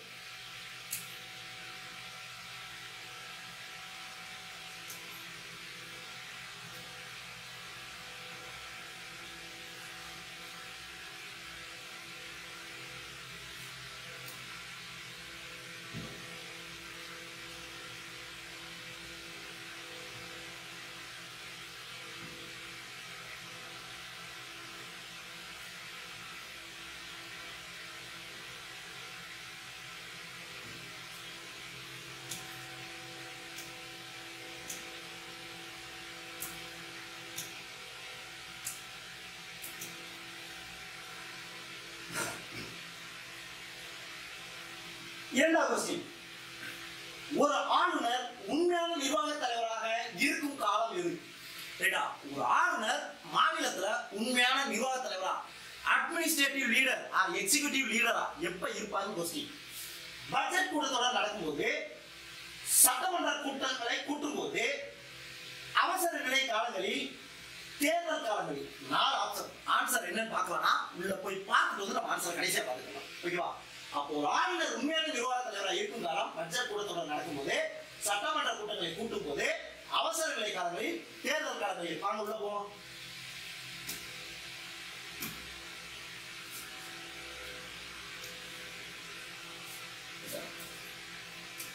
இரண்டாவது கொஸ்டின் ஒரு ஆளுநர் உண்மையான நிர்வாக தலைவராக இருக்கும் காலம் எது ரைட்டா ஒரு ஆளுநர் மாநிலத்துல உண்மையான நிர்வாக தலைவரா அட்மினிஸ்ட்ரேட்டிவ் லீடர் ஆர் எக்ஸிகியூட்டிவ் லீடரா எப்ப இருப்பாங்க கொஸ்டின் பட்ஜெட் கூட்டத்தொடர் நடக்கும்போது சட்டமன்ற கூட்டங்களை கூட்டும்போது அவசர நிலை காலங்களில் தேர்தல் காலங்களில் நாலு ஆப்ஷன் ஆன்சர் என்னன்னு பார்க்கலாம்னா உள்ள போய் பார்த்துட்டு வந்து நம்ம ஆன்சர் கடைசியா பார்த்துக்கலாம் ஓகேவா அப்போ ஒரு ஆளுநர் உண்மையான நிர்வாக தலைவராக இருக்கும் காலம் பட்ஜெட் கூட்டத்தொடர் நடக்கும்போது சட்டமன்ற கூட்டங்களை கூட்டும் போது அவசர நிலை காலங்களில் தேர்தல் காலங்களில் வாங்க உள்ள போவோம்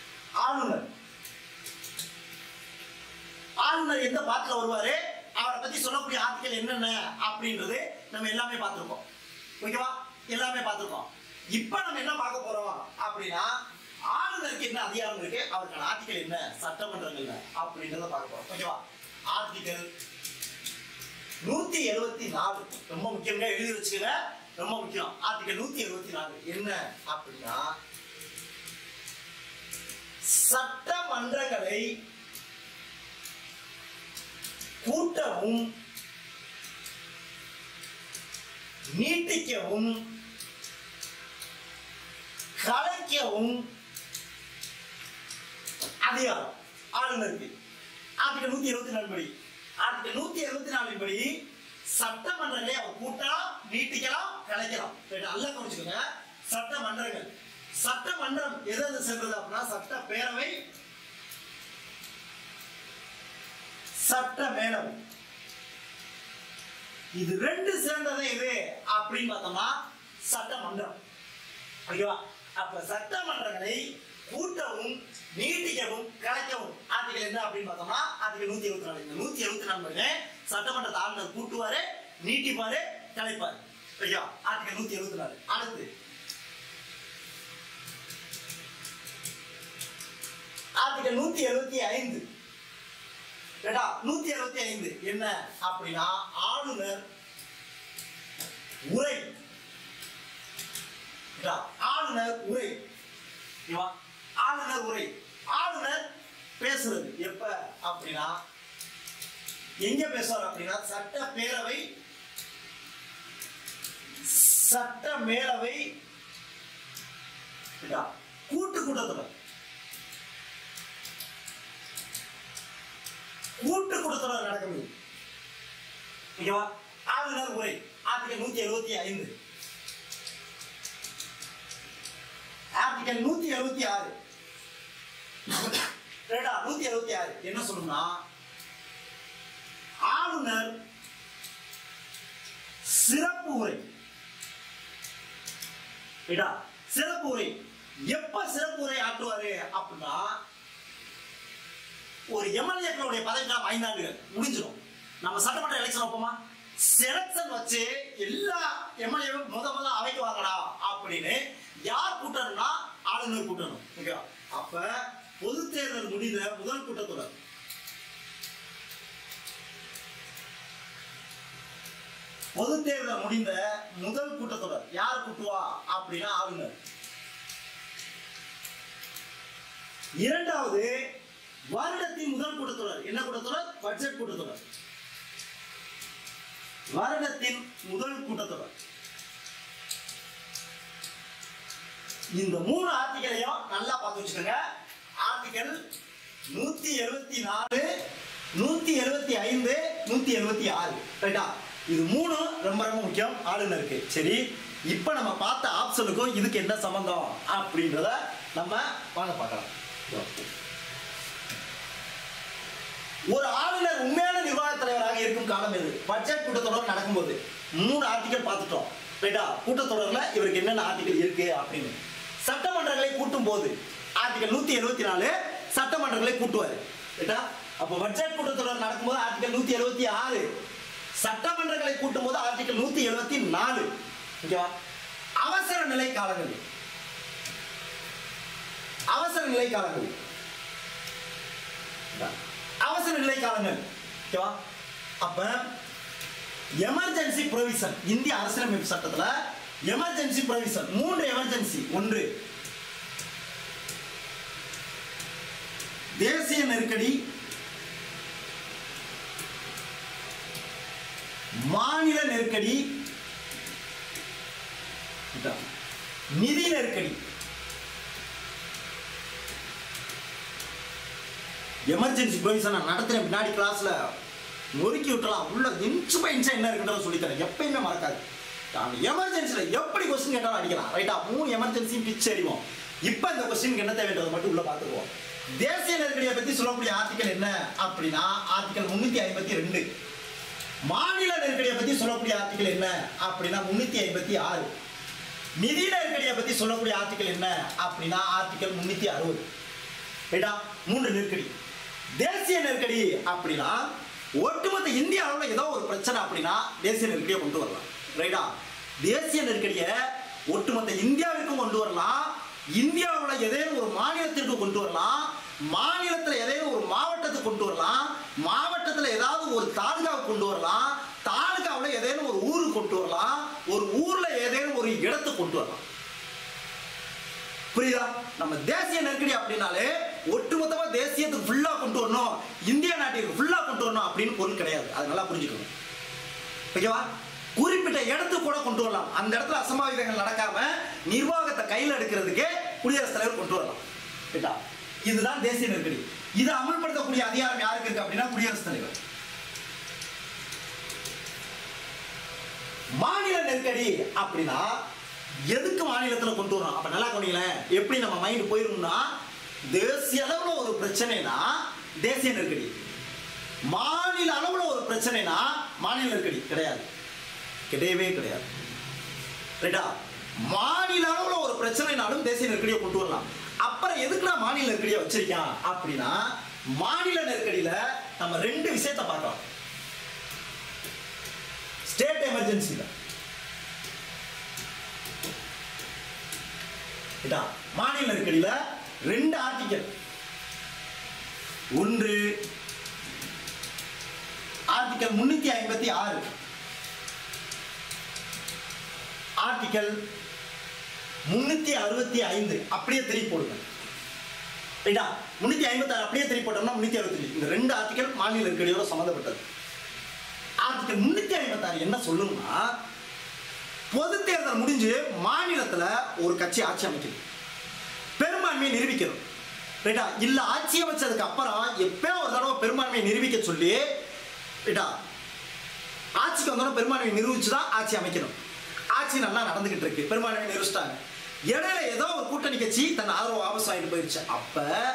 ஆளுநர் ஆளுநர் எந்த பாட்டுல வருவாரு அவரை பத்தி பத்தி சொல்லக்கூடிய ஆர்டிகல் என்னென்ன அப்படின்றது நம்ம எல்லாமே பார்த்திருக்கோம் ஓகேவா எல்லாமே பார்த்திருக்கோம் இப்போ நம்ம என்ன பார்க்க போறோம் அப்படின்னா ஆளுநருக்கு என்ன அதிகாரம் இருக்கு அவருக்கான ஆர்டிகல் என்ன சட்டமன்றங்கள்ல அப்படின்றத பார்க்க போறோம் ஓகேவா ஆர்டிகல் நூத்தி எழுபத்தி நாலு ரொம்ப முக்கியங்க எழுதி வச்சுக்கங்க ரொம்ப முக்கியம் ஆர்டிகல் நூத்தி எழுபத்தி நாலு என்ன அப்படின்னா சட்டமன்றங்களை கூட்டவும் நீட்டிக்கவும் கலைக்கவும் அதிகாரம் ஆளுநருக்கு ஆர்டிகல் நூத்தி இருபத்தி நாலு படி ஆர்டிகல் நூத்தி இருபத்தி நாலு படி சட்டமன்றங்களை அவர் கூட்டலாம் நீட்டிக்கலாம் கலைக்கலாம் ரைட், நல்லா கவனிச்சுக்கோங்க சட்டமன்றங்கள் சட்டமன்றம் எது எது சென்றது அப்படின்னா சட்ட பேரவை சட்ட மேலவை இது ரெண்டு சேர்ந்தது எது அப்படின்னு பார்த்தோம்னா சட்டமன்றம் ஓகேவா அப்ப சட்டமன்றங்களை கூட்டவும் நீட்டிக்கவும் கலைக்கவும் ஆர்டிகல் என்ன அப்படின்னு பார்த்தோம்னா ஆர்டிகல் நூத்தி எழுபத்தி நாலு இந்த நூத்தி எழுபத்தி நாலு பாருங்க சட்டமன்ற ஆளுநர் கூட்டுவாரு நீட்டிப்பாரு கலைப்பாரு ஓகேவா ஆர்டிகல் நூத்தி எழுபத்தி நாலு அடுத்து ஆர்டிகல் நூத்தி எழுபத்தி ஐந்து ஏடா நூத்தி எழுபத்தி ஐந்து என்ன அப்படின்னா ஆளுநர் உரை ஏடா, ஆளுநர் உரை ஓகேவா? ஆளுநர் உரை ஆளுநர் பேசுறது எப்ப அப்படின்னா எங்க பேசுவார் அப்படின்னா சட்ட பேரவை சட்ட மேலவை ஏடா, கூட்டு கூட்டத்தொடர் கூட்டு கூட்டத்தொடர் நடக்குது ஓகேவா ஆளுநர் உரை ஆர்டிகல் நூத்தி எழுபத்தி ஐந்து ஆர்டிகல் நூத்தி எழுபத்தி ஆறு ரெடா நூத்தி எழுபத்தி ஆறு என்ன சொல்லணும்னா ஆளுநர் சிறப்பு உரை ஏடா சிறப்பு உரை எப்ப சிறப்பு உரை ஆற்றுவாரு அப்படின்னா ஒரு எம்எல்ஏக்களுடைய பதவிக்காலம் ஐந்தாண்டுகள் முடிஞ்சிடும் நம்ம சட்டமன்ற எலெக்ஷன் வைப்போமா செலக்ஷன் வச்சு எல்லா எம்எல்ஏவும் முத முத அவைக்கு வாங்கடா அப்படின்னு யார் கூட்டணும்னா ஆளுநர் கூட்டணும் ஓகேவா அப்ப பொது தேர்தல் முடிந்த முதல் கூட்டத்தொடர் பொது தேர்தல் முடிந்த முதல் கூட்டத்தொடர் யார் கூட்டுவா அப்படின்னா ஆளுநர் இரண்டாவது வருடத்தின் முதல் கூட்டத்தொடர் என்ன கூட்டத்தொடர் பட்ஜெட் கூட்டத்தொடர் வருடத்தின் முதல் கூட்டத்தொடர் இந்த மூணு ஆர்டிகளையும் நல்லா பார்த்து வச்சுக்கோங்க ஆர்டிகல் நூத்தி எழுபத்தி நாலு நூத்தி எழுபத்தி ஐந்து நூத்தி எழுபத்தி ஆறு ரைட்டா இது மூணு ரொம்ப ரொம்ப முக்கியம் ஆளுநருக்கு சரி இப்போ நம்ம பார்த்த ஆப்ஷனுக்கும் இதுக்கு என்ன சம்பந்தம் அப்படின்றத நம்ம வாங்க பார்க்கலாம் இதோ. ஒரு ஆளுநர் உண்மையான நிர்வாக தலைவராக இருக்கும் காலம் எது பட்ஜெட் கூட்டத்தொடர் நடக்கும்போது மூணு ஆர்டிகல் பார்த்துட்டோம் ரைட்டா கூட்டத்தொடர்ல இவருக்கு என்னென்ன ஆர்டிகல் இருக்கு அப்படின்னு சட்டமன்றங்களை கூட்டும் போது ஆர்டிகல் நூத்தி எழுபத்தி நாலு சட்டமன்றங்களை கூட்டுவாரு ரைட்டா அப்போ பட்ஜெட் கூட்டத்தொடர் நடக்கும்போது ஆர்டிகல் நூத்தி எழுபத்தி ஆறு சட்டமன்றங்களை கூட்டும் போது ஆர்டிகல் நூத்தி எழுபத்தி நாலு ஓகேவா அவசர நிலை காலங்கள் அவசர நிலை காலங்கள் அவசர நிலை காலங்கள் ஓகேவா அப்ப எமர்ஜென்சி ப்ரொவிஷன் இந்திய அரசியலமைப்பு சட்டத்துல எமர்ஜென்சி ப்ரொவிஷன் மூன்று எமர்ஜென்சி ஒன்று தேசிய நெருக்கடி மாநில நெருக்கடி நிதி நெருக்கடி எமர்ஜென்சி ப்ரொவிஷன் நான் நடத்துறேன் பின்னாடி கிளாஸ்ல நொறுக்கி விட்டலாம் உள்ள இன்ச்சு பை இன்ச்சா என்ன இருக்குன்றத சொல்லித்தரேன் எப்பயுமே மறக்காது அந்த எமர்ஜென்சில எப்படி கொஸ்டின் கேட்டாலும் அடிக்கலாம் ரைட்டா மூணு எமர்ஜென்சியும் பிச்சு அடிவோம் இப்போ இந்த கொஸ்டின் என்ன தேவைன்றதை மட்டும் உள்ள பார்த்துக்குவோம் தேசிய நெருக்கடியை பத்தி சொல்லக்கூடிய ஆர்டிகல் என்ன அப்படின்னா ஆர்டிகல் முன்னூத்தி ஐம்பத்தி ரெண்டு மாநில நெருக்கடியை பத்தி சொல்லக்கூடிய ஆர்டிகல் என்ன அப்படின்னா முன்னூத்தி ஐம்பத்தி ஆறு நிதி நெருக்கடியை பத்தி சொல்லக்கூடிய ஆர்டிகல் என்ன அப்படின்னா ஆர்டிகல் முன்னூத்தி அறுபது ரைட்டா மூன்று நெருக்கடி தேசிய நெருக்கடி அப்படின்னா ஒட்டுமொத்த இந்திய அளவில் ஏதோ ஒரு பிரச்சனை அப்படின்னா தேசிய நெருக்கடியை கொண்டு வரலாம் ரைட்டா தேசிய நெருக்கடியை ஒட்டுமொத்த இந்தியாவிற்கும் கொண்டு வரலாம் இந்தியாவில் ஏதேனும் ஒரு மாநிலத்திற்கு கொண்டு வரலாம் மாநிலத்தில் ஏதேனும் ஒரு மாவட்டத்துக்கு கொண்டு வரலாம் மாவட்டத்தில் ஏதாவது ஒரு தாலுகாவுக்கு கொண்டு வரலாம் தாலுகாவில் ஏதேனும் ஒரு ஊருக்கு கொண்டு வரலாம் ஒரு ஊர்ல ஏதேனும் ஒரு இடத்துக்கு கொண்டு வரலாம் புரியுதா நம்ம தேசிய நெருக்கடி அப்படின்னாலே ஒட்டுமொத்தமா தேசியத்துக்கு ஃபுல்லா கொண்டு வரணும் இந்திய நாட்டிற்கு ஃபுல்லா கொண்டு வரணும் அப்படின்னு பொருள் கிடையாது அது நல்லா புரிஞ்சுக்கணும் ஓகேவா குறிப்பிட்ட இடத்துக்கு கூட கொண்டு வரலாம் அந்த இடத்துல அசம்பாவிதங்கள் நடக்காம நிர்வாகத்தை கையில் எடுக்கிறதுக்கு குடியரசுத் தலைவர் கொண்டு வரலாம் ரைட்டா இதுதான் தேசிய நெருக்கடி இதை அமல்படுத்தக்கூடிய அதிகாரம் யாருக்கு இருக்கு அப்படின்னா குடியரசுத் தலைவர் மாநில நெருக்கடி அப்படின்னா எதுக்கு மாநிலத்துல கொண்டு வரோம் அப்ப நல்லா கவனிங்களேன் எப்படி நம்ம மைண்ட் போயிரும்னா தேசிய அளவுல ஒரு பிரச்சனைனா தேசிய நெருக்கடி மாநில அளவுல ஒரு பிரச்சனைனா மாநில நெருக்கடி கிடையாது கிடையவே கிடையாது ரைட்டா மாநில அளவுல ஒரு பிரச்சனைனாலும் தேசிய நெருக்கடியை கொண்டு வரலாம் அப்புறம் எதுக்குடா மாநில நெருக்கடியை வச்சிருக்கான் அப்படின்னா மாநில நெருக்கடியில நம்ம ரெண்டு விஷயத்தை பார்க்கலாம் ஸ்டேட் எமர்ஜென்சில இதா மாநில நெருக்கடியில ரெண்டு ஆர்டிக்கல் ஒன்று ஆர்டிக்கல் முன்னூத்தி ஐம்பத்தி ஆறு ஆர்டிக்கல் முன்னூத்தி அறுபத்தி ஐந்து அப்படியே திருப்பி போடுங்க ரைட்டா முன்னூத்தி ஐம்பத்தி ஆறு அப்படியே திருப்பி போட்டோம்னா முன்னூத்தி அறுபத்தி இந்த ரெண்டு ஆர்டிக்கல் மாநில நெருக்கடியோட சம்மந்தப்பட்டது ஆர்டிக்கல் முன்னூத்தி ஐம்பத்தாறு என்ன சொல்லும்னா பொது தேர்தல் முடிஞ்சு மாநிலத்துல ஒரு கட்சி ஆட்சி அமைக்குது பெரும்பான்மையை நிரூபிக்கணும் ரைட்டா இல்ல ஆட்சி அமைச்சதுக்கு அப்புறம் எப்போ ஒரு தடவை பெரும்பான்மையை நிரூபிக்க சொல்லி ரைட்டா ஆட்சிக்கு வந்தோட பெரும்பான்மையை நிரூபிச்சு தான் ஆட்சி அமைக்கணும் ஆட்சி நல்லா நடந்துகிட்டு இருக்கு பெரும்பான்மையை நிரூபிச்சிட்டாங்க இடையில ஏதோ ஒரு கூட்டணி கட்சி தன் ஆதரவு வாபஸ் வாங்கிட்டு போயிருச்சு அப்ப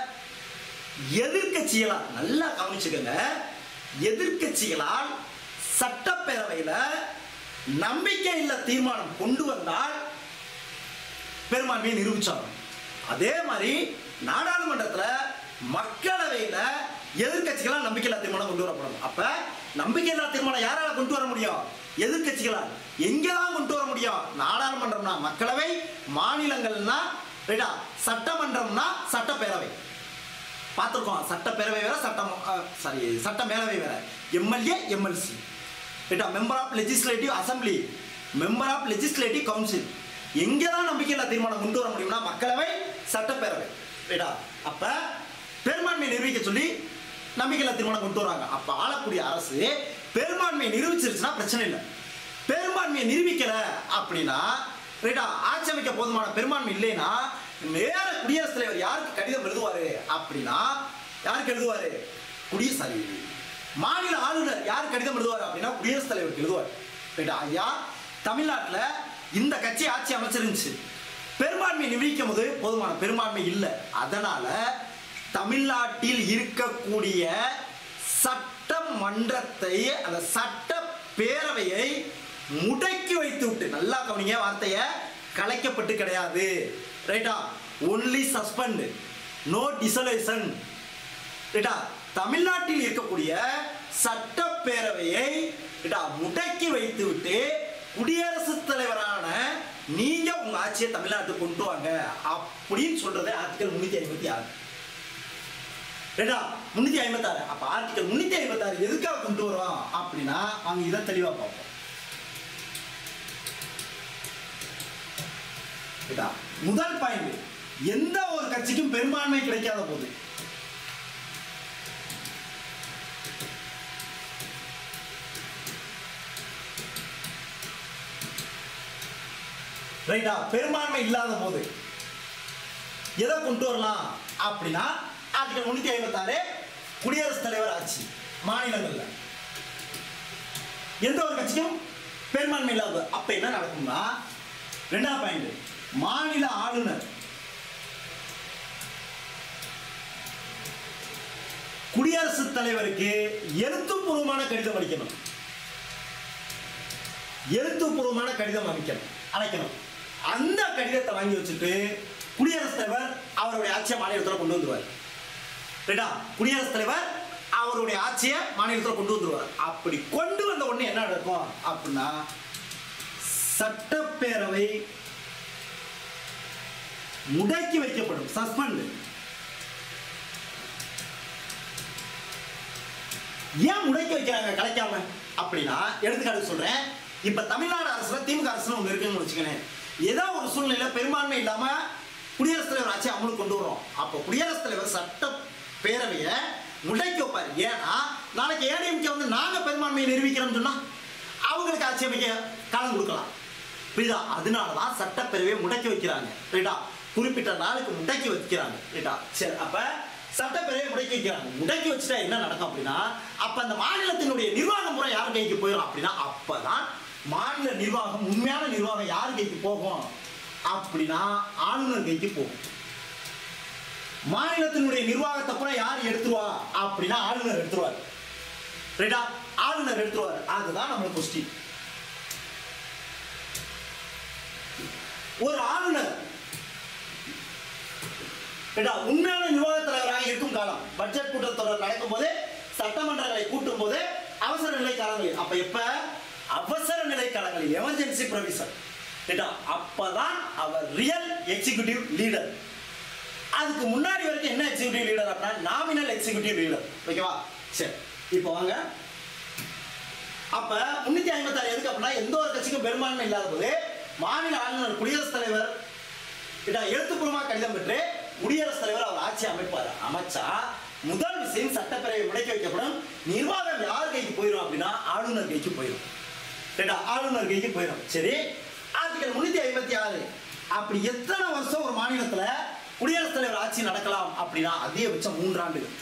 எதிர்க்கட்சிகளால் நல்லா கவனிச்சுக்கோங்க எதிர்க்கட்சிகளால் சட்டப்பேரவையில நம்பிக்கை இல்ல தீர்மானம் கொண்டு வந்தால் பெரும்பான்மையை நிரூபிச்சாங்க அதே மாதிரி நாடாளுமன்றத்துல மக்களவையில எதிர்க்கட்சிகளால் நம்பிக்கையில்லா தீர்மானம் கொண்டு வரப்படும் அப்ப நம்பிக்கையில்லா தீர்மானம் யாரால கொண்டு வர முடியும் எதிர்க்கட்சிகளால் எங்கெல்லாம் கொண்டு வர முடியும் நாடாளுமன்றம்னா மக்களவை மாநிலங்கள்னா ரைட்டா சட்டமன்றம்னா சட்டப்பேரவை பார்த்துருக்கோம் சட்டப்பேரவை வேற சட்டம் சாரி சட்ட மேலவை வேற எம்எல்ஏ எம்எல்சி ரைட்டா member of legislative assembly member of legislative council எங்கே தான் நம்பிக்கையில்லா தீர்மானம் கொண்டு வர முடியும்னா மக்களவை சட்டப்பேரவை ரைட்டா அப்ப பெரும்பான்மை நிரூபிக்க சொல்லி நம்பிக்கையில்லா தீர்மானம் கொண்டு வராங்க அப்ப ஆளக்கூடிய அரசு பெரும்பான்மையை நிரூபிச்சிருச்சுன்னா பிரச்சனை இல்லை பெரும்பான்மையை நிரூபிக்கல அப்படின்னா ரைட்டா ஆட்சி அமைக்க போதுமான பெரும்பான்மை இல்லைன்னா நேர குடியரசுத் தலைவர் யாருக்கு கடிதம் எழுதுவாரு அப்படின்னா யாருக்கு எழுதுவாரு குடிய சாரி மாநில ஆளுநர் யார் கடிதம் எழுதுவார் அப்படின்னா குடியரசுத் தலைவருக்கு எழுதுவார் ரைட்டா ஐயா தமிழ்நாட்டுல இந்த கட்சி ஆட்சி அமைச்சிருந்துச்சு பெரும்பான்மை நிரூபிக்கும் போது போதுமான பெரும்பான்மை இல்லை அதனால தமிழ்நாட்டில் இருக்கக்கூடிய சட்டமன்றத்தை அந்த சட்ட பேரவையை முடக்கி வைத்து விட்டு நல்லா கவனிங்க வார்த்தையை கலைக்கப்பட்டு கிடையாது ரைட்டா ஒன்லி சஸ்பெண்ட் நோ டிசலேஷன் ரைட்டா தமிழ்நாட்டில் இருக்கக்கூடிய சட்டப்பேரவையை ரைட்டா முடக்கி வைத்து விட்டு குடியரசுத் தலைவரான நீங்க உங்க ஆட்சியை தமிழ்நாட்டுக்கு கொண்டு வாங்க அப்படின்னு சொல்றது ஆர்டிகல் முன்னூத்தி ஐம்பத்தி ஆறு ரைட்டா முன்னூத்தி ஐம்பத்தாறு அப்ப ஆர்டிகல் முன்னூத்தி ஐம்பத்தாறு எதுக்காக கொண்டு வரோம் அப்படின்னா அவங்க இதை தெளிவா பார்ப்போம் ரைட்டா முதல் பாயிண்ட் எந்த ஒரு கட்சிக்கும் பெரும்பான்மை கிடைக்காத போது ரைட்டா பெரும்பான்மை இல்லாத போது எதை கொண்டு வரலாம் அப்படின்னா ஆர்டிகல் முன்னூத்தி ஐம்பத்தாறு குடியரசுத் தலைவர் ஆட்சி மாநிலங்கள்ல எந்த ஒரு கட்சிக்கும் பெரும்பான்மை இல்லாத அப்ப என்ன நடக்கும்னா ரெண்டாவது பாயிண்ட் மாநில ஆளுநர் குடியரசுத் தலைவருக்கு எழுத்துப்பூர்வமான கடிதம் அளிக்கணும் எழுத்துப்பூர்வமான கடிதம் அமைக்கணும் அழைக்கணும் அந்த கடிதத்தை வாங்கி வச்சுட்டு குடியரசுத் தலைவர் அவருடைய ஆட்சியை மாநிலத்தில் கொண்டு வந்துருவார் ரைட்டா குடியரசுத் தலைவர் அவருடைய ஆட்சியை மாநிலத்தில் கொண்டு வந்துருவார் அப்படி கொண்டு வந்த உடனே என்ன நடக்கும் அப்படின்னா சட்டப்பேரவை முடக்கி வைக்கப்படும் சஸ்பெண்ட் ஏன் முடக்கி வைக்கிறாங்க கலைக்காம அப்படின்னா எடுத்துக்காட்டு சொல்றேன் இப்ப தமிழ்நாடு அரசுல திமுக அரசுல ஒண்ணு இருக்குன்னு வச்சுக்கோங்க ஏதோ ஒரு சூழ்நிலை பெரும்பான்மை இல்லாம குடியரசுத் தலைவர் ஆட்சி அமலுக்கு கொண்டு வரோம் அப்போ குடியரசுத் தலைவர் சட்ட பேரவையை முடக்கி வைப்பார் ஏன்னா நாளைக்கு ஏடிஎம்கே வந்து நாங்க பெரும்பான்மையை நிரூபிக்கிறோம்னு சொன்னா அவங்களுக்கு ஆட்சி அமைக்க காலம் கொடுக்கலாம் புரியுதா அதனால தான் சட்டப்பேரவையை முடக்கி வைக்கிறாங்க ரைட்டா குறிப்பிட்ட நாளுக்கு முடக்கி வைக்கிறாங்க ரைட்டா சரி அப்ப சட்டப்பேரவையை முடக்கி வைக்கிறாங்க முடக்கி வச்சுட்டா என்ன நடக்கும் அப்படின்னா அப்ப அந்த மாநிலத்தினுடைய நிர்வாக முறை யார் கைக்கு போயிடும் அப்படின்னா அப்பதான் மாநில நிர்வாகம் உண்மையான நிர்வாகம் யார் கைக்கு போகும் அப்படின்னா ஆளுநர் கைக்கு போகும் மாநிலத்தினுடைய நிர்வாகத்தை பூரா யார் எடுத்துருவா அப்படின்னா ஆளுநர் எடுத்துருவார் ரைட்டா ஆளுநர் எடுத்துருவார் அதுதான் நம்மளுக்கு கொஸ்டின் ஒரு ஆளுநர் ரைட்டா உண்மையான நிர்வாக தலைவராக இருக்கும் காலம் பட்ஜெட் கூட்டத்தொடர் நடக்கும் போது சட்டமன்றங்களை கூட்டும் போது அவசர நிலை காலங்களில் அப்ப எப்ப அவசர நிலை காலங்களில் எமர்ஜென்சி ப்ரொவிஷன் ரைட்டா அப்பதான் அவர் ரியல் எக்ஸிகியூட்டிவ் லீடர் அதுக்கு முன்னாடி வரைக்கும் என்ன எக்ஸிகியூட்டிவ் லீடர் அப்படின்னா நாமினல் எக்ஸிகியூட்டிவ் லீடர் ஓகேவா சரி இப்போ வாங்க அப்ப முன்னூத்தி ஐம்பத்தி ஆறு எதுக்கு அப்படின்னா எந்த ஒரு கட்சிக்கும் பெரும்பான்மை இல்லாத போது மாநில ஆளுநர் குடியரசுத் தலைவர் கிட்ட எழுத்துப்பூர்வமா கடிதம் பெற்று குடியரசுத் தலைவர் அவர் ஆட்சி அமைப்பார் அமைச்சா முதல் விஷயம் சட்டப்பேரவை முடக்கி வைக்கப்படும் நிர்வாகம் யார் கைக்கு போயிடும் அப்படின்னா ஆளுநர் கைக்கு போயிடும் ரைட்டா ஆளுநர் கைக்கு போயிடும் சரி ஆர்டிகல் முன்னூத்தி ஐம்பத்தி ஆறு அப்படி எத்தனை வருஷம் ஒரு மாநிலத்துல குடியரசுத் தலைவர் ஆட்சி நடக்கலாம் அப்படின்னா அதிகபட்சம் மூன்றாண்டுகள்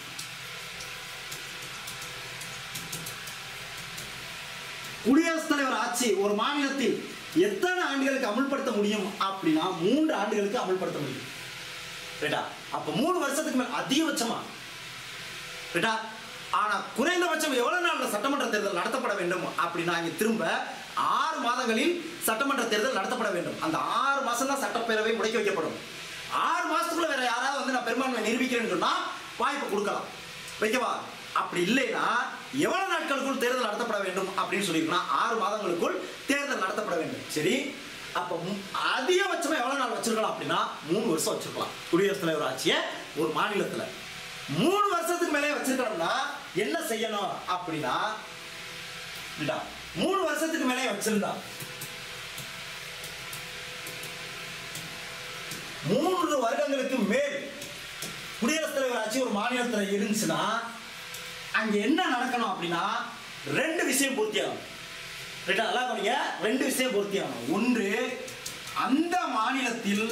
குடியரசுத் தலைவர் ஆட்சி ஒரு மாநிலத்தில் எத்தனை ஆண்டுகளுக்கு அமல்படுத்த முடியும் அப்படின்னா மூன்று ஆண்டுகளுக்கு அமல்படுத்த முடியும் ரைட்டா அப்ப மூணு வருஷத்துக்கு மேல அதிகபட்சமா ரைட்டா ஆனா குறைந்தபட்சம் எவ்வளவு நாள்ல சட்டமன்ற தேர்தல் நடத்தப்பட வேண்டும் அப்படின்னா இங்க திரும்ப ஆறு மாதங்களில் சட்டமன்ற தேர்தல் நடத்தப்பட வேண்டும் அந்த ஆறு மாசம் தான் சட்டப்பேரவை முடக்கி வைக்கப்படும் ஆறு மாசத்துக்குள்ள வேற யாராவது வந்து நான் பெரும்பான்மை நிரூபிக்கிறேன்னு சொன்னா வாய்ப்பு கொடுக்கலாம் வைக்கவா அப்படி இல்லைன்னா எவ்வளவு நாட்களுக்குள் தேர்தல் நடத்தப்பட வேண்டும் அப்படின்னு சொல்லியிருக்கோம்னா ஆறு மாதங்களுக்குள் தேர்தல் நடத்தப்பட வேண்டும் சரி அப்ப மு- அதிகபட்சமா எவ்வளவு நாள் வச்சிருக்கலாம் அப்படின்னா மூணு வருஷம் வச்சிருக்கலாம் குடியரசுத் தலைவர் ஆட்சியை ஒரு மாநிலத்துல மூணு வருஷத்துக்கு மேலே வச்சிருக்கணும்னா என்ன செய்யணும் அப்படின்னா இந்தா, மூணு வருஷத்துக்கு மேலே வச்சிருந்தா மூன்று வருடங்களுக்கு மேல் குடியரசுத் தலைவர் ஆட்சி ஒரு மாநிலத்துல இருந்துச்சுன்னா அங்க என்ன நடக்கணும் அப்படின்னா ரெண்டு விஷயம் பூர்த்தியாகும் ரைட்டா நல்லா கவனிங்க ரெண்டு விஷயம் பூர்த்தியாகணும் ஒன்று அந்த மாநிலத்தில்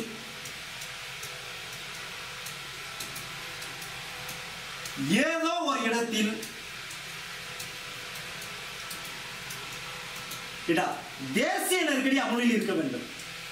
ஏதோ ஒரு இடத்தில் ரைட்டா, தேசிய நெருக்கடி அமலில் இருக்க வேண்டும்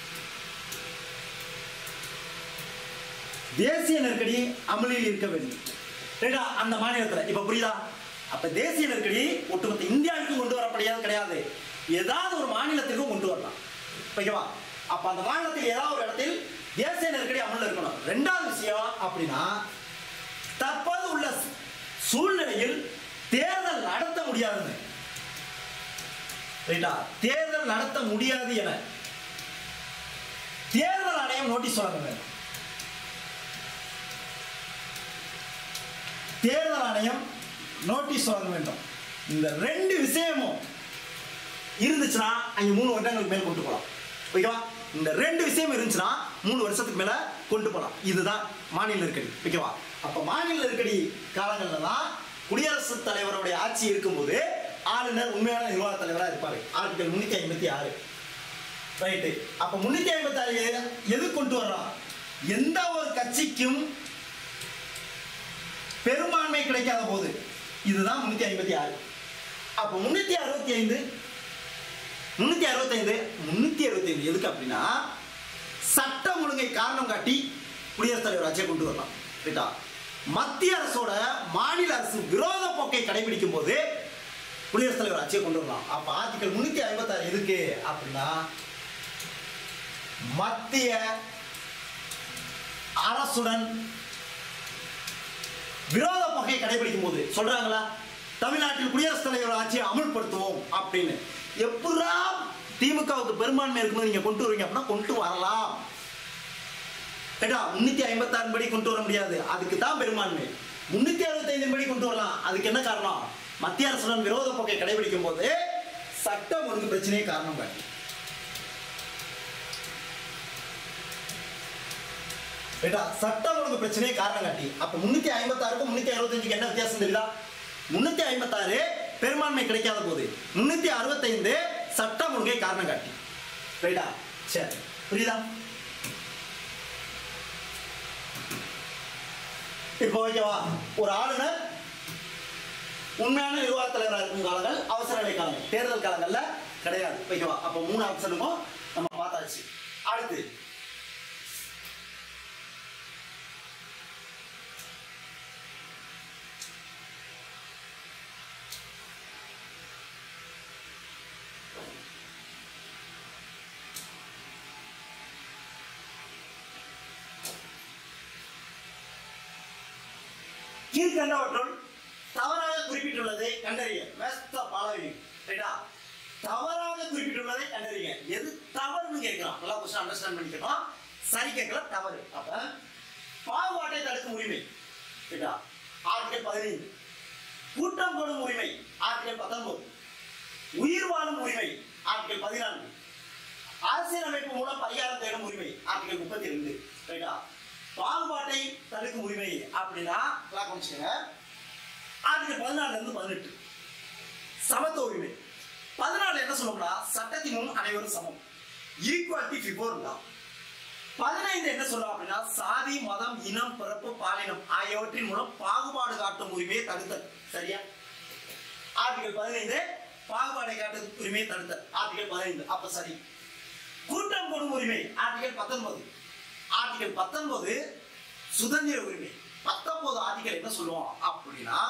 தேசிய நெருக்கடி அமலில் இருக்க வேண்டும் ரைட்டா அந்த மாநிலத்துல இப்ப புரியுதா அப்ப தேசிய நெருக்கடி ஒட்டுமொத்த இந்தியாவுக்கு கொண்டு வரப்படியாது கிடையாது ஏதாவது ஒரு மாநிலத்திற்கும் கொண்டு வரலாம் ஓகேவா அப்ப அந்த மாநிலத்தில் ஏதாவது ஒரு இடத்தில் தேசிய நெருக்கடி அமல்ல இருக்கணும் ரெண்டாவது விஷயம் அப்படின்னா தற்போது உள்ள சூழ்நிலையில் தேர்தல் நடத்த முடியாதுன்னு ரைட்டா தேர்தல் நடத்த முடியாது என தேர்தல் ஆணையம் நோட்டீஸ் வழங்க வேண்டும் தேர்தல் ஆணையம் நோட்டீஸ் வழங்க வேண்டும் இந்த ரெண்டு விஷயமும் இருந்துச்சுன்னா அங்க மூணு வருடங்களுக்கு மேல் கொண்டு போகலாம் ஓகேவா இந்த ரெண்டு விஷயம் இருந்துச்சுன்னா மூணு வருஷத்துக்கு மேல கொண்டு போகலாம் இதுதான் மாநில நெருக்கடி ஓகேவா அப்ப மாநில நெருக்கடி காலங்கள்ல தான் குடியரசுத் தலைவருடைய ஆட்சி இருக்கும்போது ஆளுநர் உண்மையான நிர்வாக தலைவராக இருப்பாரு ஆர்டிகல் முன்னூத்தி ஐம்பத்தி ஆறு ரைட்டு அப்ப முன்னூத்தி ஐம்பத்தி ஆறு எது கொண்டு வர்றான் எந்த ஒரு கட்சிக்கும் பெரும்பான்மை கிடைக்காத போது இதுதான் முன்னூத்தி ஐம்பத்தி ஆறு அப்ப முன்னூத்தி அறுபத்தி ஐந்து முன்னூத்தி அறுபத்தைந்து முன்னூத்தி அறுபத்தைந்து எதுக்கு அப்படின்னா சட்டம் ஒழுங்கை காரணம் காட்டி குடியரசுத் தலைவர் ஆட்சியை கொண்டு வரலாம் ரைட்டா மத்திய அரசோட மாநில அரசு விரோத போக்கை கடைபிடிக்கும் போது குடியரசுத் தலைவர் ஆட்சியை கொண்டு வரலாம் அப்ப ஆர்டிகல் முன்னூத்தி ஐம்பத்தாறு எதுக்கு அப்படின்னா மத்திய அரசுடன் விரோத பகையை கடைபிடிக்கும் போது சொல்றாங்களா தமிழ்நாட்டில் குடியரசுத் தலைவர் ஆட்சியை அமல்படுத்துவோம் அப்படின்னு எப்படா திமுகவுக்கு பெரும்பான்மை இருக்கும்போது நீங்க கொண்டு வருவீங்க அப்படின்னா கொண்டு வரலாம் ஏடா முன்னூத்தி ஐம்பத்தாறு படி கொண்டு வர முடியாது அதுக்கு தான் பெரும்பான்மை முன்னூத்தி அறுபத்தைந்து படி கொண்டு வரலாம் அதுக்கு என்ன காரணம் மத்திய அரசுடன் விரோத போக்கை கடைபிடிக்கும் போது சட்டம் ஒழுங்கு பிரச்சனையே காரணம் காட்டி ஏடா சட்டம் ஒழுங்கு பிரச்சனையே காரணம் காட்டி அப்ப முன்னூத்தி ஐம்பத்தாறுக்கும் முன்னூத்தி அறுபத்தஞ்சுக்கு என்ன வித்தியாசம் தெரியுதா முன்னூத்தி ஐம்பத்தாறு பெரும்பான்மை கிடைக்காத போது முன்னூத்தி அறுபத்தைந்து சட்டம் ஒழுங்கை காரணம் காட்டி ரைட்டா சரி புரியுதா இப்போ ஓகேவா ஒரு ஆளுநர் உண்மையான நிர்வாக தலைவராக இருக்கும் காலங்கள் அவசர நிலை காலங்கள் தேர்தல் காலங்கள்ல கிடையாது ஓகேவா அப்போ மூணு ஆப்ஷனுக்கும் நம்ம பார்த்தாச்சு அடுத்து கீழ்கண்டவற்றுள் தவறாக குறிப்பிட்டுள்ளதை கண்டறிய வெஸ்த பாலவி ரைட்டா தவறாக குறிப்பிட்டுள்ளதை கண்டறிய எது தவறுன்னு கேட்கிறான் நல்லா கொஸ்டின் அண்டர்ஸ்டாண்ட் பண்ணிக்கணும் சரி கேட்கல தவறு அப்ப பாகுபாட்டை தடுக்கும் உரிமை ரைட்டா ஆர்டிகல் பதினைந்து கூட்டம் போடும் உரிமை ஆர்டிகல் பத்தொன்பது உயிர் வாழும் உரிமை ஆர்டிகல் பதினான்கு அரசியலமைப்பு மூலம் பரிகாரம் தேடும் உரிமை ஆர்டிகல் முப்பத்தி ரெண்டு ரைட்டா பாகுபாட்டை தடுக்கும் உரிமை அப்படின்னா கிளாக் வச்சுக்கோங்க ஆர்டிகல் பதினாலுல இருந்து பதினெட்டு சமத்துவ உரிமை பதினாலு என்ன சொல்லணும்னா சட்டத்தின் முன் அனைவரும் சமம் ஈக்குவாலிட்டி பிஃபோர் லா பதினைந்து என்ன சொல்றோம் அப்படின்னா சாதி மதம் இனம் பிறப்பு பாலினம் ஆகியவற்றின் மூலம் பாகுபாடு காட்டும் உரிமையை தடுத்தல் சரியா ஆர்டிகல் பதினைந்து பாகுபாடை காட்டும் உரிமையை தடுத்தல் ஆர்டிகல் பதினைந்து அப்ப சரி கூட்டம் போடும் உரிமை ஆர்டிகல் பத்தொன்பது ஆர்டிகல் பத்தொன்பது சுதந்திர உரிமை பத்தொன்பது ஆர்டிகல் என்ன சொல்லுவோம் அப்படின்னா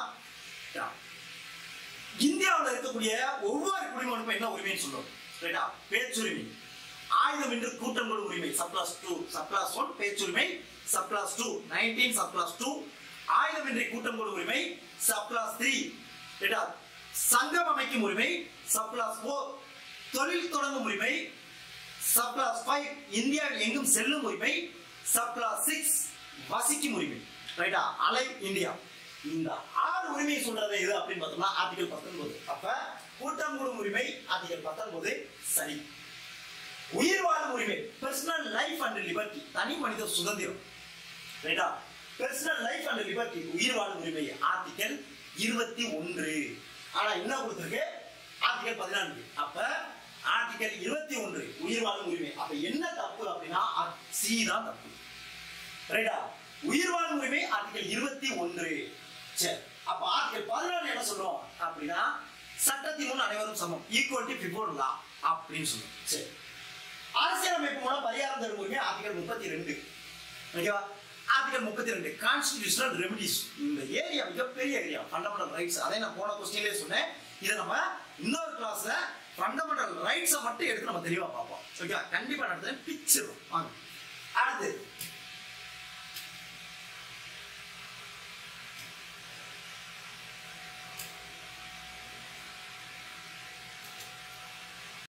இந்தியாவில் இருக்கக்கூடிய ஒவ்வொரு குடிமகனுக்கும் என்ன உரிமைன்னு சொல்லுவோம் ரைட்டா பேச்சுரிமை ஆயுதம் என்று கூட்டம் கொள்ளும் உரிமை சப்ளாஸ் டூ சப்ளாஸ் ஒன் பேச்சுரிமை subclause two nineteen subclause two ஆயுதம் இன்றி கூட்டம் கொள்ளும் உரிமை சப்ளாஸ் த்ரீ ரைட்டா சங்கம் அமைக்கும் உரிமை சப்ளாஸ் ஃபோர் தொழில் தொடங்கும் உரிமை சப்ளாஸ் ஃபைவ் இந்தியாவில் எங்கும் செல்லும் உரிமை சப்ளாஸ் சிக்ஸ் வசிக்கும் உரிமை ரைட்டா அலை இந்தியா இந்த ஆறு உரிமை சொல்றது எது அப்படின்னு பார்த்தோம்னா ஆர்டிகல் பத்தொன்பது அப்ப கூட்டம் கூடும் உரிமை ஆர்டிகல் பத்தொன்பது சரி உயிர் வாழும் உரிமை பர்சனல் லைஃப் அண்ட் லிபர்ட்டி தனி மனித சுதந்திரம் ரைட்டா பர்சனல் லைஃப் அண்ட் லிபர்ட்டி உயிர் வாழும் உரிமை ஆர்டிகல் இருபத்தி ஒன்று ஆனா என்ன கொடுத்திருக்கு ஆர்டிகல் பதினான்கு அப்ப ஆர்டிகல் இருபத்தி ஒன்று உயிர் வாழும் உரிமை அப்ப என்ன தப்பு அப்படின்னா சி தான் தப்பு ரைட்டா உயிர் வாழும் உரிமை ஆர்டிகல் இருபத்தி ஒன்று சரி அப்ப ஆர்டிகல் பதினாலு என்ன சொல்றோம் அப்படின்னா சட்டத்தின் முன் அனைவரும் சமம் ஈக்குவலிட்டி பிஃபோர் லா அப்படின்னு சொல்றோம் சரி அரசியலமைப்பு மூலம் பரிகாரம் தரும் உரிமை ஆர்டிகல் முப்பத்தி ரெண்டு ஓகேவா ஆர்டிகல் முப்பத்தி ரெண்டு கான்ஸ்டிடியூஷனல் ரெமிடிஸ் இந்த ஏரியா மிகப்பெரிய ஏரியா ஃபண்டமெண்டல் ரைட்ஸ் அதை நான் போன கொஸ்டின்லேயே சொன்னேன் இதை நம்ம இன்னொரு கிளாஸ்ல ஃபண்டமெண்டல் ரைட்ஸை மட்டும் எடுத்து நம்ம தெளிவா பார்ப்போம் ஓகே கண்டிப்பா நடத்துறேன் பிச்சிடும் வாங்க அடுத்து